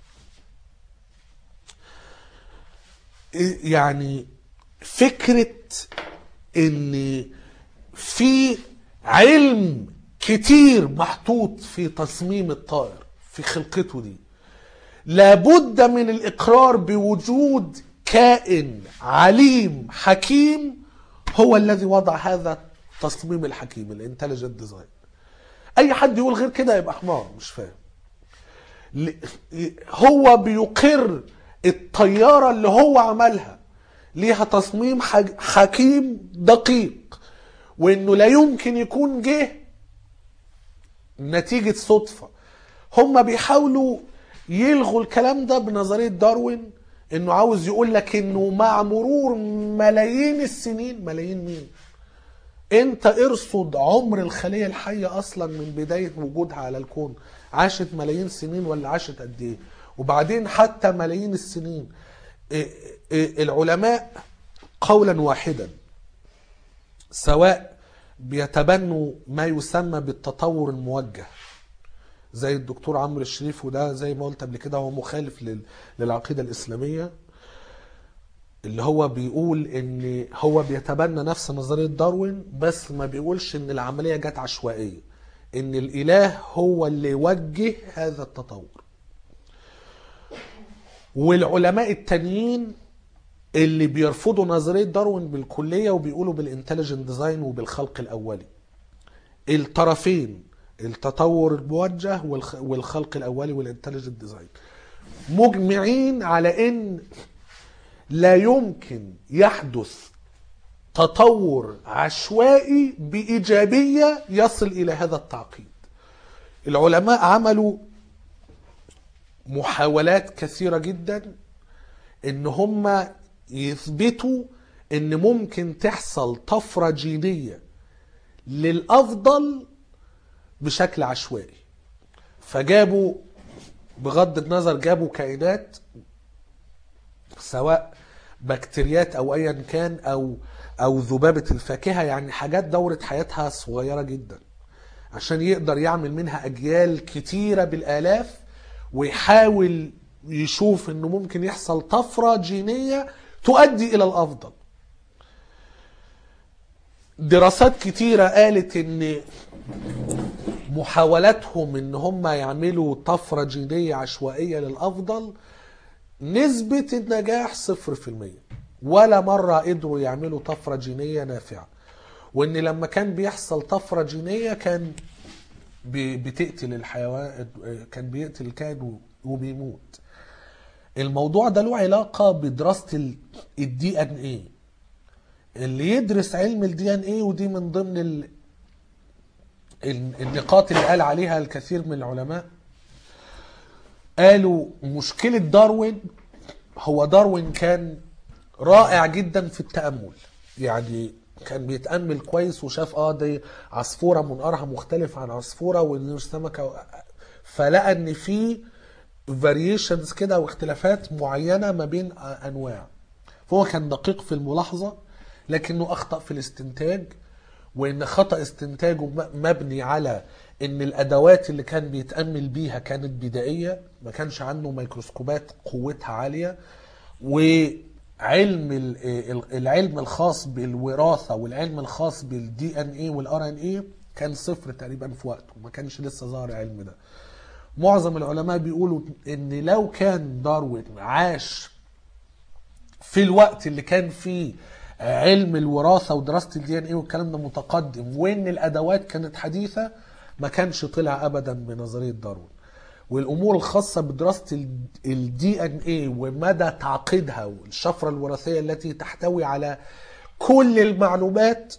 يعني فكره ان في علم كتير محطوط في تصميم الطائر في خلقته دي لابد من الاقرار بوجود كائن عليم حكيم هو الذي وضع هذا التصميم الحكيم الانتليجنت ديزاين اي حد يقول غير كده يبقى حمار مش فاهم ل- هو بيقر الطياره اللي هو عملها ليها تصميم حج- حكيم دقيق وانه لا يمكن يكون جه نتيجة صدفة هم بيحاولوا يلغوا الكلام ده بنظرية داروين انه عاوز يقول لك انه مع مرور ملايين السنين ملايين مين انت ارصد عمر الخلية الحية اصلا من بداية وجودها على الكون عاشت ملايين سنين ولا عاشت قد ايه وبعدين حتى ملايين السنين إيه إيه العلماء قولا واحدا سواء بيتبنوا ما يسمى بالتطور الموجه زي الدكتور عمرو الشريف وده زي ما قلت قبل كده هو مخالف لل- للعقيده الاسلاميه اللي هو بيقول ان هو بيتبنى نفس نظريه داروين بس ما بيقولش ان العمليه جت عشوائيه ان الاله هو اللي وجه هذا التطور والعلماء التانيين اللي بيرفضوا نظريه داروين بالكليه وبيقولوا بالانتليجنت ديزاين وبالخلق الاولي الطرفين التطور الموجه والخ- والخلق الاولي والانتليجنت ديزاين مجمعين على ان لا يمكن يحدث تطور عشوائي بايجابيه يصل الى هذا التعقيد العلماء عملوا محاولات كثيره جدا ان هم يثبتوا ان ممكن تحصل طفره جينيه للافضل بشكل عشوائي فجابوا بغض النظر جابوا كائنات سواء بكتيريات او ايا كان او او ذبابه الفاكهه يعني حاجات دوره حياتها صغيره جدا عشان يقدر يعمل منها اجيال كتيره بالالاف ويحاول يشوف انه ممكن يحصل طفره جينيه تؤدي الى الافضل دراسات كتيره قالت ان محاولاتهم ان هم يعملوا طفره جينيه عشوائيه للافضل نسبة النجاح صفر في المية ولا مرة قدروا يعملوا طفرة جينية نافعة وان لما كان بيحصل طفرة جينية كان بي- بتقتل الحيوان كان بيقتل الكائن وبيموت الموضوع ده له علاقة بدراسة الدي ان ايه اللي يدرس علم الدي ان ايه ودي من ضمن ال- ال- النقاط اللي قال عليها الكثير من العلماء قالوا مشكلة داروين هو داروين كان رائع جدا في التأمل يعني كان بيتأمل كويس وشاف اه دي عصفورة منقارها مختلف عن عصفورة وان سمكة فلقى ان في فاريشنز كده واختلافات معينة ما بين انواع فهو كان دقيق في الملاحظة لكنه اخطأ في الاستنتاج وان خطأ استنتاجه م- مبني على ان الادوات اللي كان بيتأمل بيها كانت بدائية ما كانش عنده ميكروسكوبات قوتها عالية وعلم ال- ال- العلم الخاص بالوراثة والعلم الخاص بالدي ان اي والار ان اي كان صفر تقريبا في وقته ما كانش لسه ظاهر العلم ده معظم العلماء بيقولوا ان لو كان داروين عاش في الوقت اللي كان فيه علم الوراثه ودراسه الدي ان ايه والكلام ده متقدم وان الادوات كانت حديثه ما كانش طلع ابدا بنظريه داروين والامور الخاصه بدراسه الدي ان ايه ومدى تعقيدها والشفره الوراثيه التي تحتوي على كل المعلومات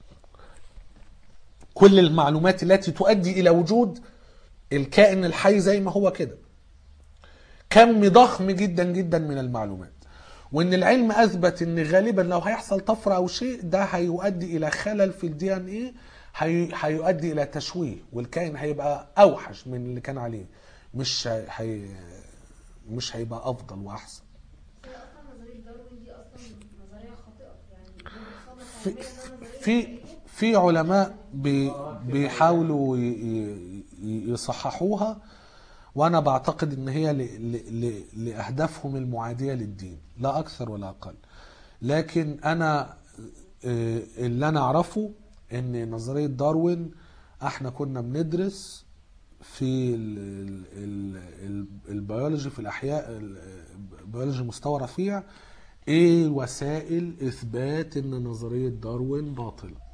كل المعلومات التي تؤدي الى وجود الكائن الحي زي ما هو كده كم ضخم جدا جدا من المعلومات وان العلم اثبت ان غالبا لو هيحصل طفره او شيء ده هيؤدي الى خلل في الدي ان ايه هيؤدي الى تشويه والكائن هيبقى اوحش من اللي كان عليه مش هي مش هيبقى افضل واحسن هي اصلا نظريه داروين دي اصلا نظريه خاطئه يعني بتصنف في علميا انها نظريه في خاطئة. في علماء بي بيحاولوا ي- ي- يصححوها وانا بعتقد ان هي ل- ل- ل- لاهدافهم المعاديه للدين لا اكثر ولا اقل لكن انا آه، اللي انا اعرفه ان نظريه داروين احنا كنا بندرس في ال- ال- ال- ال- البيولوجي في الاحياء ال- البيولوجي مستوى رفيع ايه وسائل اثبات ان نظريه داروين باطله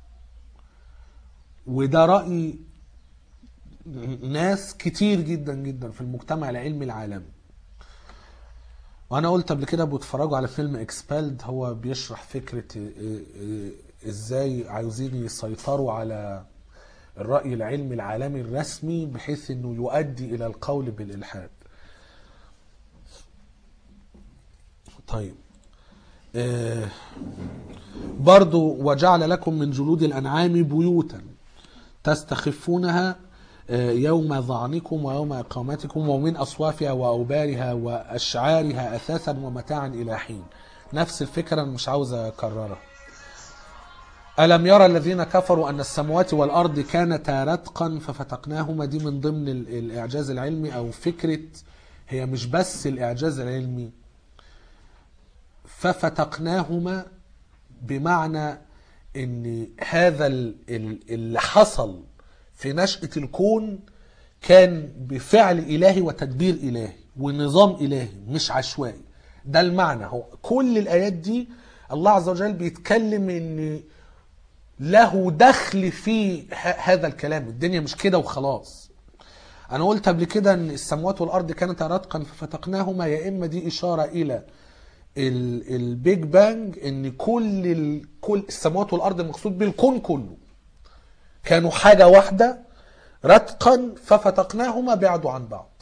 وده راي ناس كتير جدا جدا في المجتمع العلمي العالمي وانا قلت قبل كده بتفرجوا على فيلم اكسبالد هو بيشرح فكره إيه- إيه- ازاي عاوزين يسيطروا على الراي العلمي العالمي الرسمي بحيث انه يؤدي الى القول بالالحاد طيب آه، برضو وجعل لكم من جلود الانعام بيوتا تستخفونها آه، يوم ظعنكم ويوم إقامتكم ومن أصوافها وأوبارها وأشعارها أثاثا ومتاعا إلى حين نفس الفكرة أنا مش عاوز أكررها ألم يرى الذين كفروا أن السماوات والأرض كانتا رتقا ففتقناهما دي من ضمن ال- الإعجاز العلمي أو فكرة هي مش بس الإعجاز العلمي ففتقناهما بمعنى ان هذا ال- ال- اللي حصل في نشأة الكون كان بفعل إلهي وتدبير إلهي ونظام إلهي مش عشوائي ده المعنى هو كل الآيات دي الله عز وجل بيتكلم ان له دخل في ه- هذا الكلام الدنيا مش كده وخلاص انا قلت قبل كده ان السماوات والارض كانت رتقا ففتقناهما يا اما دي اشاره الى ال- البيج بانج ان كل ال... كل السماوات والارض المقصود بالكون كله كانوا حاجه واحده رتقا ففتقناهما بعدوا عن بعض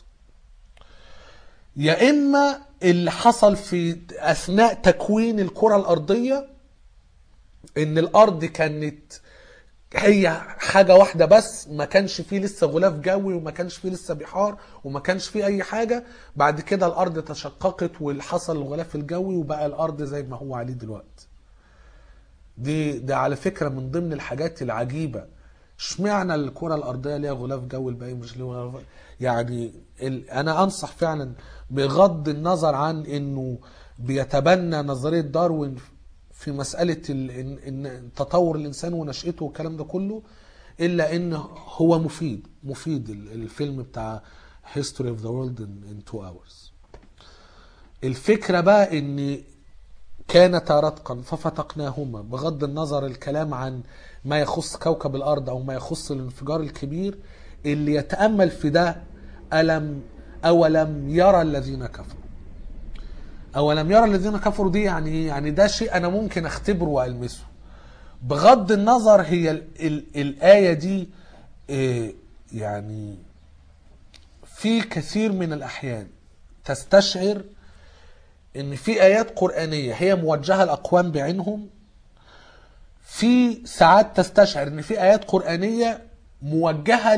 يا اما اللي حصل في اثناء تكوين الكره الارضيه ان الارض كانت هي حاجة واحدة بس ما كانش فيه لسه غلاف جوي وما كانش فيه لسه بحار وما كانش فيه أي حاجة بعد كده الأرض تشققت وحصل الغلاف الجوي وبقى الأرض زي ما هو عليه دلوقتي دي ده على فكرة من ضمن الحاجات العجيبة اشمعنى الكرة الأرضية ليها غلاف جوي الباقي مش ليه غلاف يعني ال... أنا أنصح فعلا بغض النظر عن إنه بيتبنى نظرية داروين في مسألة ال... إن... إن تطور الإنسان ونشأته والكلام ده كله إلا إن هو مفيد مفيد ال- الفيلم بتاع History of the World in, in Two Hours الفكرة بقى إن كانتا رتقا ففتقناهما بغض النظر الكلام عن ما يخص كوكب الارض او ما يخص الانفجار الكبير اللي يتامل في ده الم اولم يرى الذين كفروا اولم يرى الذين كفروا دي يعني إيه؟ يعني ده شيء انا ممكن اختبره والمسه بغض النظر هي ال ال الايه دي إيه يعني في كثير من الاحيان تستشعر ان في ايات قرانيه هي موجهه لاقوام بعينهم في ساعات تستشعر ان في ايات قرانيه موجهه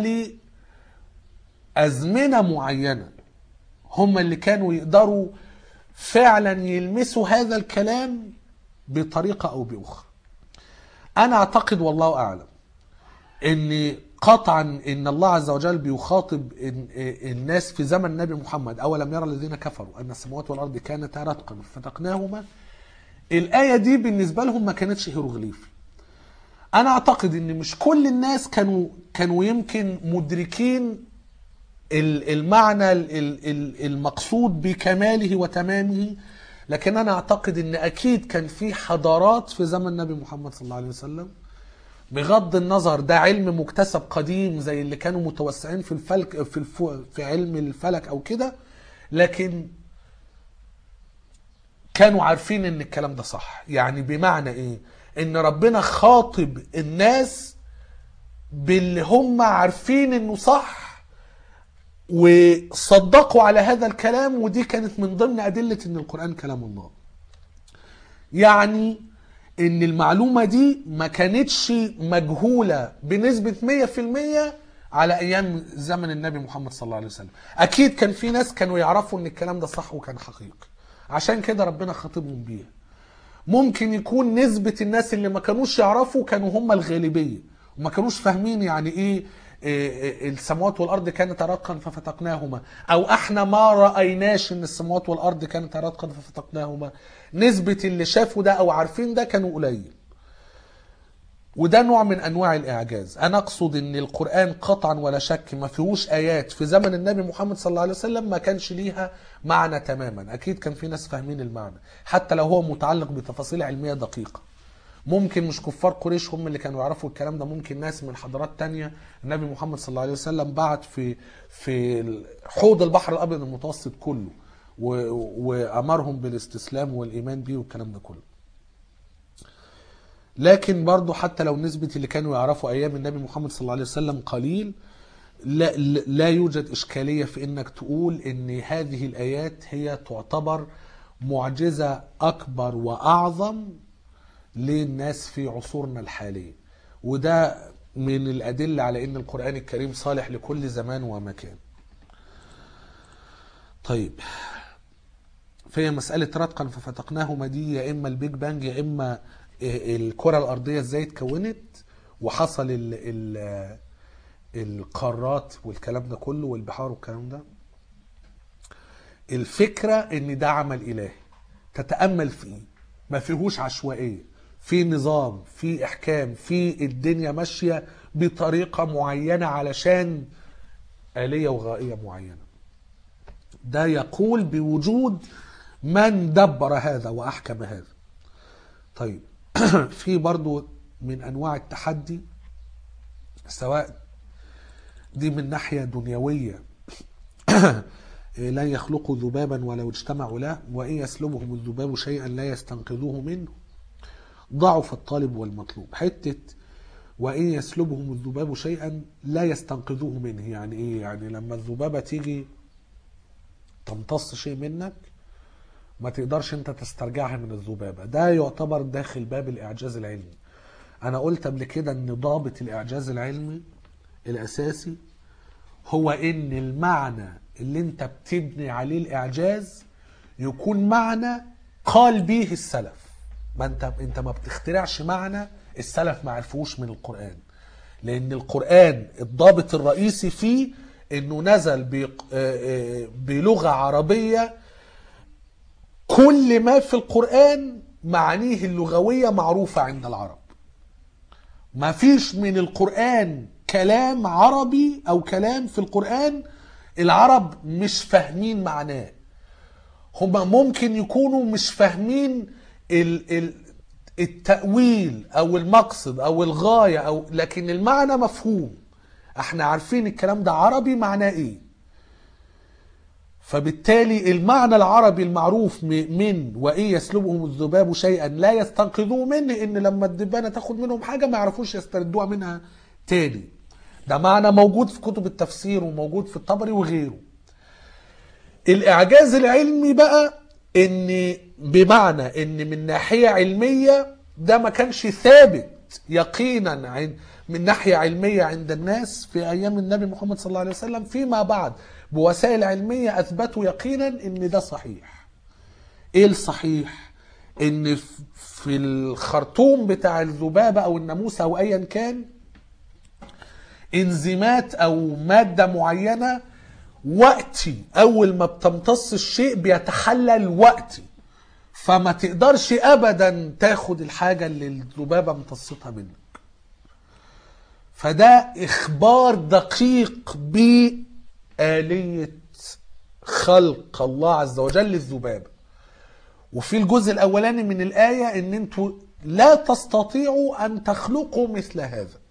لازمنه معينه هم اللي كانوا يقدروا فعلا يلمسوا هذا الكلام بطريقه او باخرى انا اعتقد والله اعلم ان قطعا ان الله عز وجل بيخاطب إن- الناس في زمن النبي محمد اولم يرى الذين كفروا ان السماوات والارض كانتا رتقا فتقناهما الايه دي بالنسبه لهم ما كانتش هيروغليفي انا اعتقد ان مش كل الناس كانوا كانوا يمكن مدركين ال- المعنى ال- ال- ال- المقصود بكماله وتمامه لكن انا اعتقد ان اكيد كان في حضارات في زمن النبي محمد صلى الله عليه وسلم بغض النظر ده علم مكتسب قديم زي اللي كانوا متوسعين في الفلك في الفو في علم الفلك او كده لكن كانوا عارفين ان الكلام ده صح يعني بمعنى ايه ان ربنا خاطب الناس باللي هم عارفين انه صح وصدقوا على هذا الكلام ودي كانت من ضمن ادله ان القران كلام الله يعني ان المعلومه دي ما كانتش مجهوله بنسبه 100% على ايام زمن النبي محمد صلى الله عليه وسلم اكيد كان في ناس كانوا يعرفوا ان الكلام ده صح وكان حقيقي عشان كده ربنا خاطبهم بيها ممكن يكون نسبة الناس اللي ما كانوش يعرفوا كانوا هم الغالبية وما كانوش فاهمين يعني ايه إيه إيه السماوات والارض كانت رتقا ففتقناهما او احنا ما رايناش ان السماوات والارض كانت رتقا ففتقناهما نسبة اللي شافوا ده او عارفين ده كانوا قليل وده نوع من انواع الاعجاز انا اقصد ان القران قطعا ولا شك ما فيهوش ايات في زمن النبي محمد صلى الله عليه وسلم ما كانش ليها معنى تماما اكيد كان في ناس فاهمين المعنى حتى لو هو متعلق بتفاصيل علميه دقيقه ممكن مش كفار قريش هم اللي كانوا يعرفوا الكلام ده ممكن ناس من حضارات تانية النبي محمد صلى الله عليه وسلم بعت في في حوض البحر الابيض المتوسط كله و- وامرهم بالاستسلام والايمان بيه والكلام ده كله لكن برضو حتى لو نسبة اللي كانوا يعرفوا أيام النبي محمد صلى الله عليه وسلم قليل لا, لا يوجد إشكالية في إنك تقول إن هذه الآيات هي تعتبر معجزة أكبر وأعظم للناس في عصورنا الحالية وده من الأدلة على إن القرآن الكريم صالح لكل زمان ومكان طيب فهي مسألة رتقا ففتقناهما دي يا إما البيج بانج يا إما الكرة الأرضية إزاي اتكونت وحصل ال ال القارات والكلام ده كله والبحار والكلام ده الفكرة إن ده عمل إلهي تتأمل فيه ما فيهوش عشوائية في نظام في إحكام في الدنيا ماشية بطريقة معينة علشان آلية وغائية معينة ده يقول بوجود من دبر هذا وأحكم هذا طيب في برضو من أنواع التحدي سواء دي من ناحية دنيوية لن يخلقوا ذبابا ولو اجتمعوا له وإن يسلبهم الذباب شيئا لا يستنقذوه منه ضعف الطالب والمطلوب حتة وإن يسلبهم الذباب شيئا لا يستنقذوه منه يعني إيه يعني لما الذبابة تيجي تمتص شيء منك ما تقدرش انت تسترجعها من الذبابة ده يعتبر داخل باب الإعجاز العلمي انا قلت قبل كده ان ضابط الاعجاز العلمي الاساسي هو ان المعنى اللي انت بتبني عليه الاعجاز يكون معنى قال به السلف ما انت انت ما بتخترعش معنى السلف ما عرفوش من القران لان القران الضابط الرئيسي فيه انه نزل بق- آه، آه، بلغه عربيه كل ما في القران معانيه اللغويه معروفه عند العرب ما فيش من القرآن كلام عربي أو كلام في القرآن العرب مش فاهمين معناه هما ممكن يكونوا مش فاهمين ال ال التأويل أو المقصد أو الغاية أو لكن المعنى مفهوم احنا عارفين الكلام ده عربي معناه ايه فبالتالي المعنى العربي المعروف م- من وإن يسلبهم الذباب شيئا لا يستنقذوه منه إن لما الدبانة تاخد منهم حاجة ما يعرفوش يستردوها منها تاني ده معنى موجود في كتب التفسير وموجود في الطبري وغيره الإعجاز العلمي بقى إن بمعنى إن من ناحية علمية ده ما كانش ثابت يقينا عن من ناحية علمية عند الناس في أيام النبي محمد صلى الله عليه وسلم فيما بعد بوسائل علمية أثبتوا يقينا إن ده صحيح إيه الصحيح؟ إن ف- في الخرطوم بتاع الذبابة أو الناموسة أو أيا كان انزيمات او ماده معينه وقتي اول ما بتمتص الشيء بيتحلل وقتي فما تقدرش ابدا تاخد الحاجه اللي الذبابه امتصتها منك فده اخبار دقيق بآلية خلق الله عز وجل للذبابة وفي الجزء الاولاني من الآية ان انتوا لا تستطيعوا ان تخلقوا مثل هذا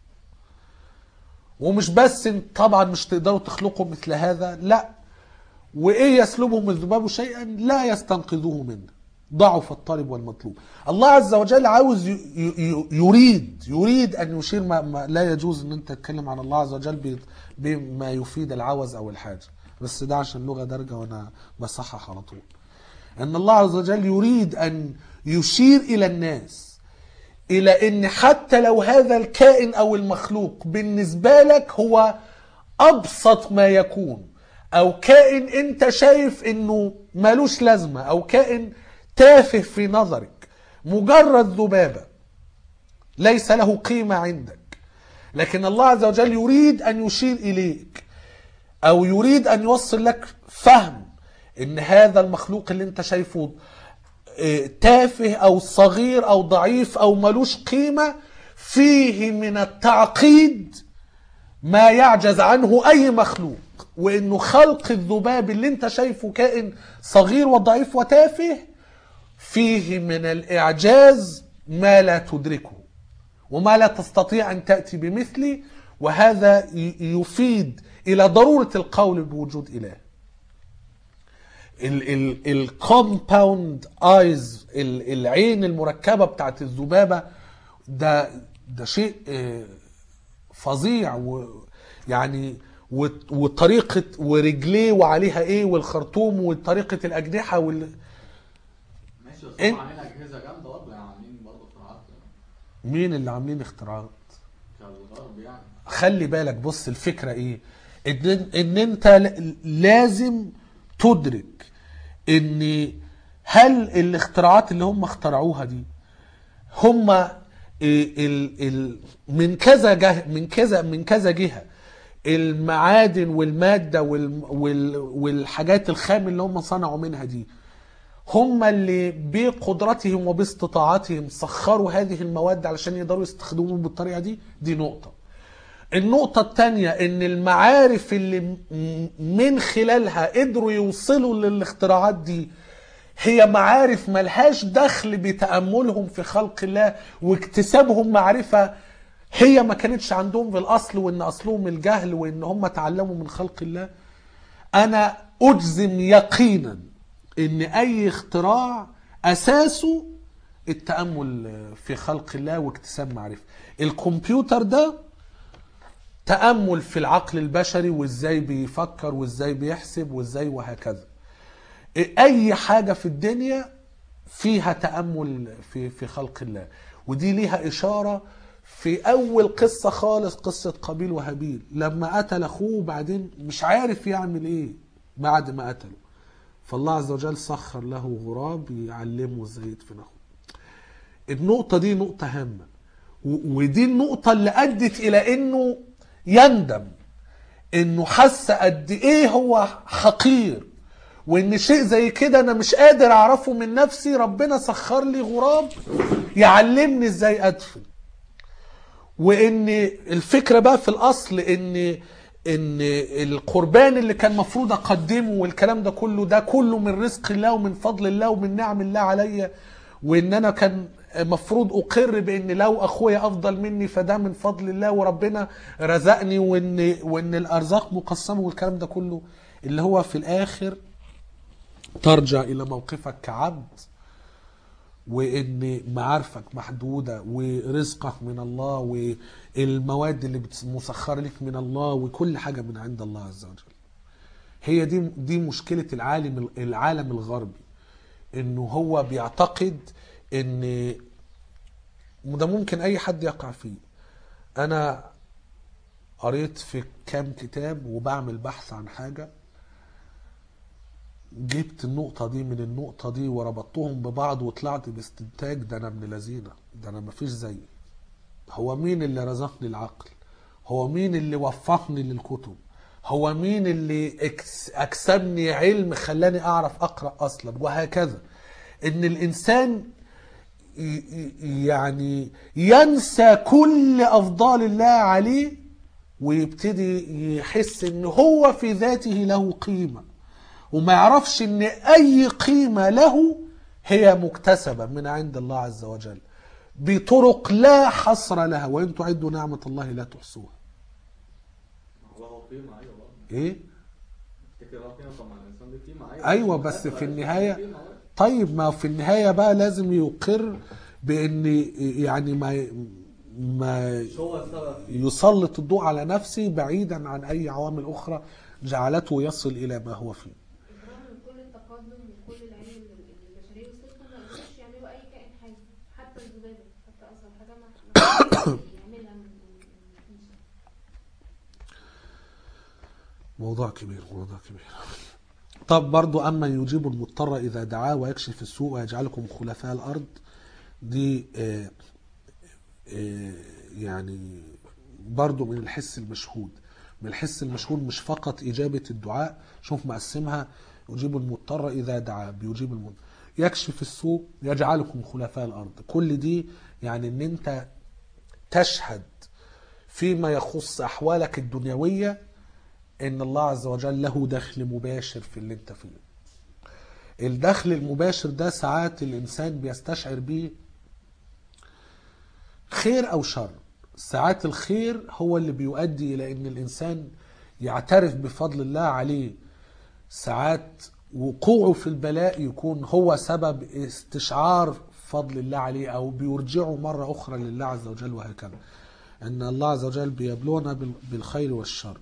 ومش بس إن- طبعا مش تقدروا تخلقوا مثل هذا لا وايه يسلبهم الذباب شيئا لا يستنقذوه منه ضعف الطالب والمطلوب الله عز وجل عاوز ي- ي- يريد يريد ان يشير ما, ما لا يجوز ان انت تتكلم عن الله عز وجل ب- بما يفيد العوز او الحاجه بس ده عشان لغه درجه وانا بصحح على طول ان الله عز وجل يريد ان يشير الى الناس الى ان حتى لو هذا الكائن او المخلوق بالنسبه لك هو ابسط ما يكون او كائن انت شايف انه مالوش لازمه او كائن تافه في نظرك مجرد ذبابه ليس له قيمه عندك لكن الله عز وجل يريد ان يشير اليك او يريد ان يوصل لك فهم ان هذا المخلوق اللي انت شايفه آه، تافه او صغير او ضعيف او ملوش قيمه فيه من التعقيد ما يعجز عنه اي مخلوق وانه خلق الذباب اللي انت شايفه كائن صغير وضعيف وتافه فيه من الاعجاز ما لا تدركه وما لا تستطيع ان تاتي بمثله وهذا ي- يفيد الى ضروره القول بوجود اله الكومباوند ايز العين المركبه بتاعت الذبابه ده ده شيء آه، فظيع ويعني وط- وطريقه ورجليه وعليها ايه والخرطوم وطريقه الاجنحه وال ماشي بس إن- هم عاملين اجهزه جامده برضه يعني عاملين برضه اختراعات مين اللي عاملين اختراعات كالغرب يعني خلي بالك بص الفكرة ايه ان, إن انت ل- لازم تدرك ان هل الاختراعات اللي هم اخترعوها دي هم ال ال من كذا جهة من كذا من كذا جهة المعادن والمادة وال وال والحاجات الخام اللي هم صنعوا منها دي هم اللي بقدرتهم وباستطاعتهم سخروا هذه المواد علشان يقدروا يستخدموهم بالطريقة دي دي نقطة النقطة التانية ان المعارف اللي م- من خلالها قدروا يوصلوا للاختراعات دي هي معارف ملهاش دخل بتأملهم في خلق الله واكتسابهم معرفة هي ما كانتش عندهم في الأصل وإن أصلهم الجهل وإن هم تعلموا من خلق الله أنا أجزم يقينا إن أي اختراع أساسه التأمل في خلق الله واكتساب معرفة الكمبيوتر ده تأمل في العقل البشري وازاي بيفكر وازاي بيحسب وازاي وهكذا اي حاجة في الدنيا فيها تأمل في في خلق الله ودي ليها إشارة في أول قصة خالص قصة قابيل وهابيل لما قتل أخوه بعدين مش عارف يعمل إيه بعد ما قتله فالله عز وجل سخر له غراب يعلمه ازاي يدفن اخوه النقطة دي نقطة هامة و- ودي النقطة اللي أدت إلى إنه يندم إنه حس قد إيه هو حقير وإن شيء زي كده أنا مش قادر أعرفه من نفسي ربنا سخر لي غراب يعلمني إزاي أدفن وان الفكره بقى في الاصل ان ان القربان اللي كان مفروض اقدمه والكلام ده كله ده كله من رزق الله ومن فضل الله ومن نعم الله عليا وان انا كان مفروض اقر بان لو اخويا افضل مني فده من فضل الله وربنا رزقني وان وان الارزاق مقسمه والكلام ده كله اللي هو في الاخر ترجع الى موقفك كعبد وان معارفك محدوده ورزقك من الله والمواد اللي بتس- مسخره لك من الله وكل حاجه من عند الله عز وجل هي دي دي مشكله العالم العالم الغربي انه هو بيعتقد ان وده ممكن اي حد يقع فيه انا قريت في كام كتاب وبعمل بحث عن حاجه جبت النقطة دي من النقطة دي وربطتهم ببعض وطلعت باستنتاج ده أنا ابن لذينة ده أنا مفيش زيي هو مين اللي رزقني العقل هو مين اللي وفقني للكتب هو مين اللي اكس- أكسبني علم خلاني أعرف أقرأ أصلا وهكذا إن الإنسان ي- ي- يعني ينسى كل أفضال الله عليه ويبتدي يحس إن هو في ذاته له قيمة وما يعرفش ان اي قيمة له هي مكتسبة من عند الله عز وجل بطرق لا حصر لها وان تعدوا نعمة الله لا تحصوها هو هو قيمة أيوة برضه ايه تفتكر هو قيمة طب ما الإنسان دي قيمة أيوة ايوه مش بس مكتسبة، في الإنسان النهاية دي قيمة، أيوة. طيب ما في النهاية بقى لازم يقر بان يعني ما ما مش هو السبب يسلط الضوء على نفسه بعيدا عن اي عوامل اخرى جعلته يصل الى ما هو فيه بالرغم من كل التقدم وكل العلم اللي اللي البشريه وصلت له ما قدروش يعملوا اي كائن حي حتى الذبابه حتى اصغر حاجه ما ما قدروش يعملها من من- من مفيش. موضوع كبير موضوع كبير طب برضو أما يجيب المضطر إذا دعاه ويكشف السوء ويجعلكم خلفاء الأرض دي آه، آه، يعني برضو من الحس المشهود من الحس المشهود مش فقط إجابة الدعاء شوف مقسمها يجيب المضطر إذا دعاه بيجيب المضطر يكشف السوء يجعلكم خلفاء الأرض كل دي يعني ان انت تشهد فيما يخص أحوالك الدنيوية ان الله عز وجل له دخل مباشر في اللي انت فيه الدخل المباشر ده ساعات الانسان بيستشعر بيه خير او شر ساعات الخير هو اللي بيؤدي الى ان الانسان يعترف بفضل الله عليه ساعات وقوعه في البلاء يكون هو سبب استشعار فضل الله عليه او بيرجعه مره اخرى لله عز وجل وهكذا ان الله عز وجل بيبلونا بال- بالخير والشر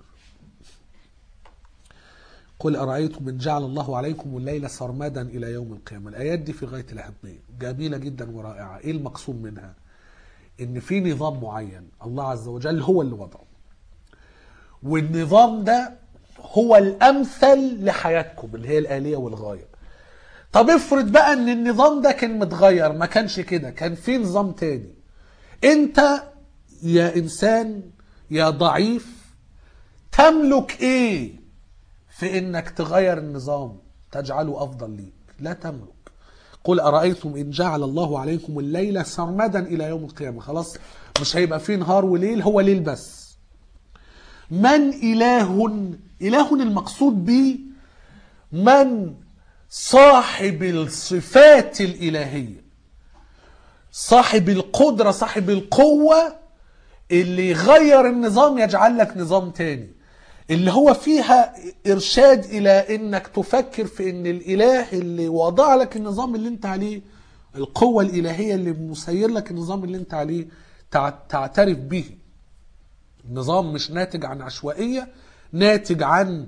قل أرأيتم من جعل الله عليكم الليل سرمدا إلى يوم القيامة الآيات دي في غاية الأهمية جميلة جدا ورائعة إيه المقصود منها إن في نظام معين الله عز وجل هو اللي وضعه والنظام ده هو الأمثل لحياتكم اللي هي الآلية والغاية طب افرض بقى ان النظام ده كان متغير ما كانش كده كان في نظام تاني انت يا انسان يا ضعيف تملك ايه في انك تغير النظام تجعله افضل ليك لا تملك قل ارايتم ان جعل الله عليكم الليل سرمدا الى يوم القيامه خلاص مش هيبقى فيه نهار وليل هو ليل بس من اله اله المقصود به من صاحب الصفات الالهيه صاحب القدره صاحب القوه اللي يغير النظام يجعل لك نظام تاني اللي هو فيها ارشاد الى انك تفكر في ان الاله اللي وضع لك النظام اللي انت عليه القوة الالهية اللي مسير لك النظام اللي انت عليه تع- تعترف به النظام مش ناتج عن عشوائية ناتج عن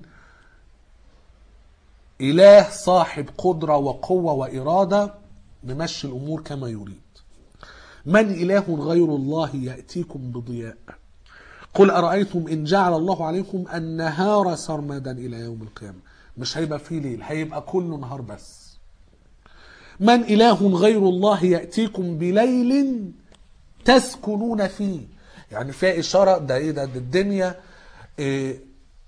اله صاحب قدرة وقوة وارادة ممشي الامور كما يريد من إله غير الله يأتيكم بضياء قل أرأيتم إن جعل الله عليكم النهار سرمدا إلى يوم القيامة مش هيبقى فيه ليل هيبقى كله نهار بس من إله غير الله يأتيكم بليل تسكنون فيه يعني فيها إشارة ده إيه ده, ده الدنيا إيه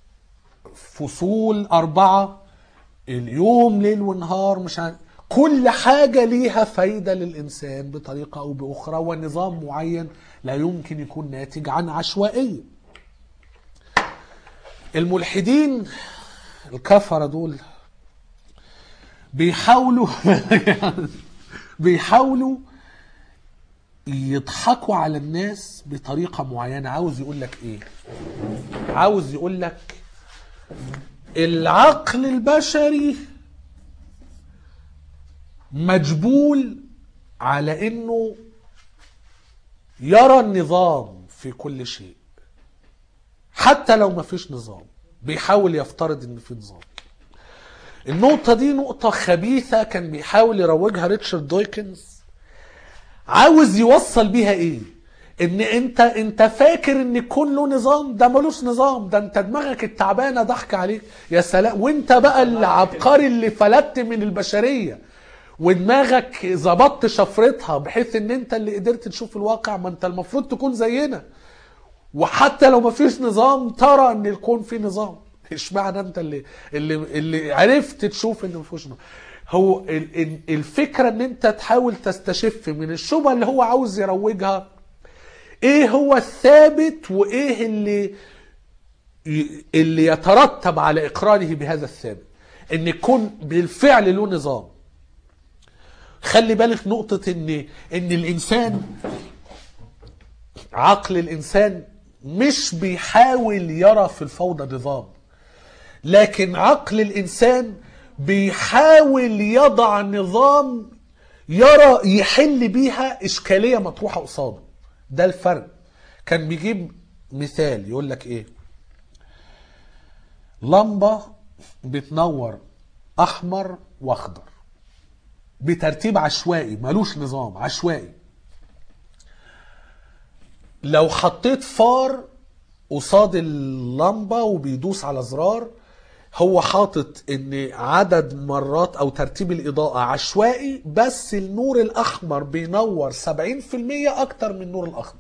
فصول أربعة اليوم ليل ونهار مش عارف كل حاجة ليها فايدة للإنسان بطريقة أو بأخرى ونظام معين لا يمكن يكون ناتج عن عشوائية الملحدين الكفرة دول بيحاولوا بيحاولوا يضحكوا على الناس بطريقة معينة عاوز يقول لك ايه عاوز يقول لك العقل البشري مجبول على انه يرى النظام في كل شيء حتى لو ما فيش نظام بيحاول يفترض ان في نظام النقطة دي نقطة خبيثة كان بيحاول يروجها ريتشارد دويكنز عاوز يوصل بيها ايه ان انت انت فاكر ان كله نظام ده ملوش نظام ده انت دماغك التعبانه ضحك عليك يا سلام وانت بقى العبقري اللي فلتت من البشريه ودماغك ظبطت شفرتها بحيث ان انت اللي قدرت تشوف الواقع ما انت المفروض تكون زينا وحتى لو ما فيش نظام ترى ان الكون فيه نظام اشمعنى انت اللي اللي اللي عرفت تشوف ان ما فيهوش نظام هو ال- ال- الفكره ان انت تحاول تستشف من الشبهه اللي هو عاوز يروجها ايه هو الثابت وايه اللي اللي يترتب على اقراره بهذا الثابت ان يكون بالفعل له نظام خلي بالك نقطة ان ان الانسان عقل الانسان مش بيحاول يرى في الفوضى نظام لكن عقل الانسان بيحاول يضع نظام يرى يحل بيها اشكاليه مطروحه قصاده ده الفرق كان بيجيب مثال يقول لك ايه لمبه بتنور احمر واخضر بترتيب عشوائي ملوش نظام عشوائي لو حطيت فار قصاد اللمبة وبيدوس على زرار هو حاطط ان عدد مرات او ترتيب الاضاءة عشوائي بس النور الاحمر بينور 70% اكتر من النور الاخضر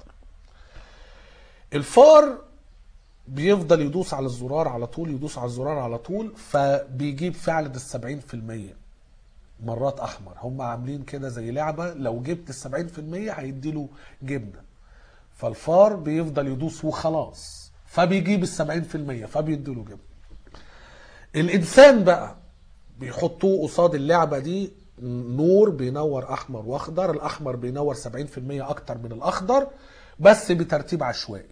الفار بيفضل يدوس على الزرار على طول يدوس على الزرار على طول فبيجيب فعلا السبعين في المية مرات احمر هم عاملين كده زي لعبة لو جبت السبعين في المية هيديله جبنة فالفار بيفضل يدوس وخلاص فبيجيب السبعين في المية فبيديله جبنة الانسان بقى بيحطوه قصاد اللعبة دي نور بينور احمر واخضر الاحمر بينور 70% اكتر من الاخضر بس بترتيب عشوائي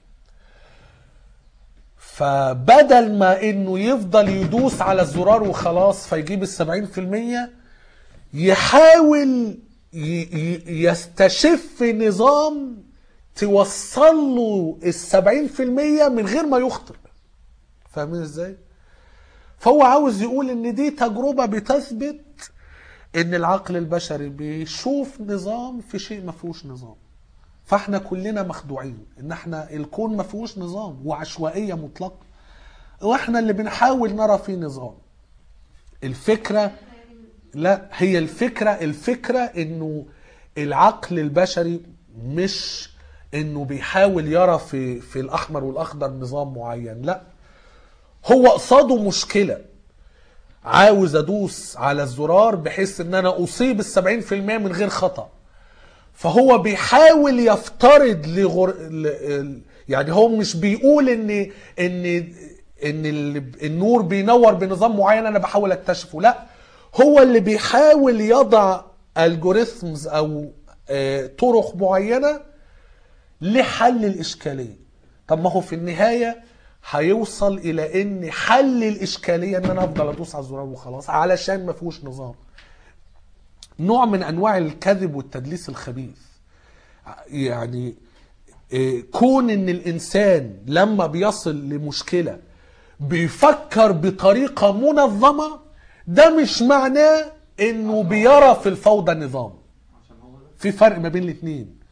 فبدل ما انه يفضل يدوس على الزرار وخلاص فيجيب السبعين في المية يحاول ي- ي- يستشف نظام توصل له السبعين في المية من غير ما يخطئ فاهمين ازاي؟ فهو عاوز يقول ان دي تجربة بتثبت ان العقل البشري بيشوف نظام في شيء ما فيهوش نظام فاحنا كلنا مخدوعين ان احنا الكون ما فيهوش نظام وعشوائية مطلقة واحنا اللي بنحاول نرى فيه نظام الفكرة لا هي الفكرة الفكرة انه العقل البشري مش انه بيحاول يرى في في الاحمر والاخضر نظام معين لا هو قصاده مشكلة عاوز ادوس على الزرار بحيث ان انا اصيب السبعين في المية من غير خطأ فهو بيحاول يفترض لغر... ل... يعني هو مش بيقول ان ان ان ال- النور بينور بنظام معين انا بحاول اكتشفه لا هو اللي بيحاول يضع الجوريثمز او آه، طرق معينه لحل الاشكاليه طب ما هو في النهايه هيوصل الى ان حل الاشكاليه ان انا افضل ادوس على الزرار وخلاص علشان ما فيهوش نظام نوع من انواع الكذب والتدليس الخبيث يعني إيه، كون ان الانسان لما بيصل لمشكله بيفكر بطريقه منظمه ده مش معناه انه بيرى في الفوضى نظام عشان هو ده في فرق ما بين الاثنين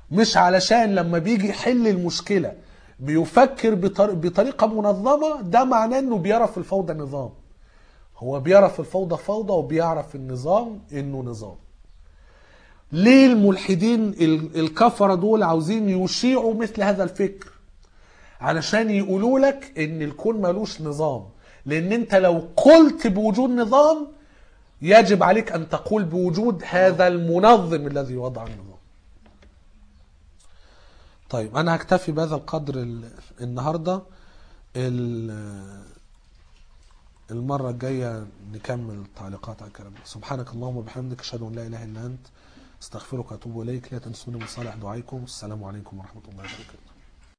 مش علشان لما بيجي يحل المشكلة بيفكر بطر- بطريقة منظمة ده معناه انه بيرى في الفوضى نظام هو بيرى في الفوضى فوضى وبيعرف النظام انه نظام ليه الملحدين ال- الكفرة دول عاوزين يشيعوا مثل هذا الفكر علشان يقولوا لك ان الكون ملوش نظام لان انت لو قلت بوجود نظام يجب عليك ان تقول بوجود هذا المنظم الذي وضع النظام طيب انا هكتفي بهذا القدر ال- النهارده ال- المره الجايه نكمل التعليقات على الكلام ده. سبحانك اللهم وبحمدك اشهد ان لا اله الا انت استغفرك واتوب اليك لا تنسوني من صالح دعائكم السلام عليكم ورحمه الله وبركاته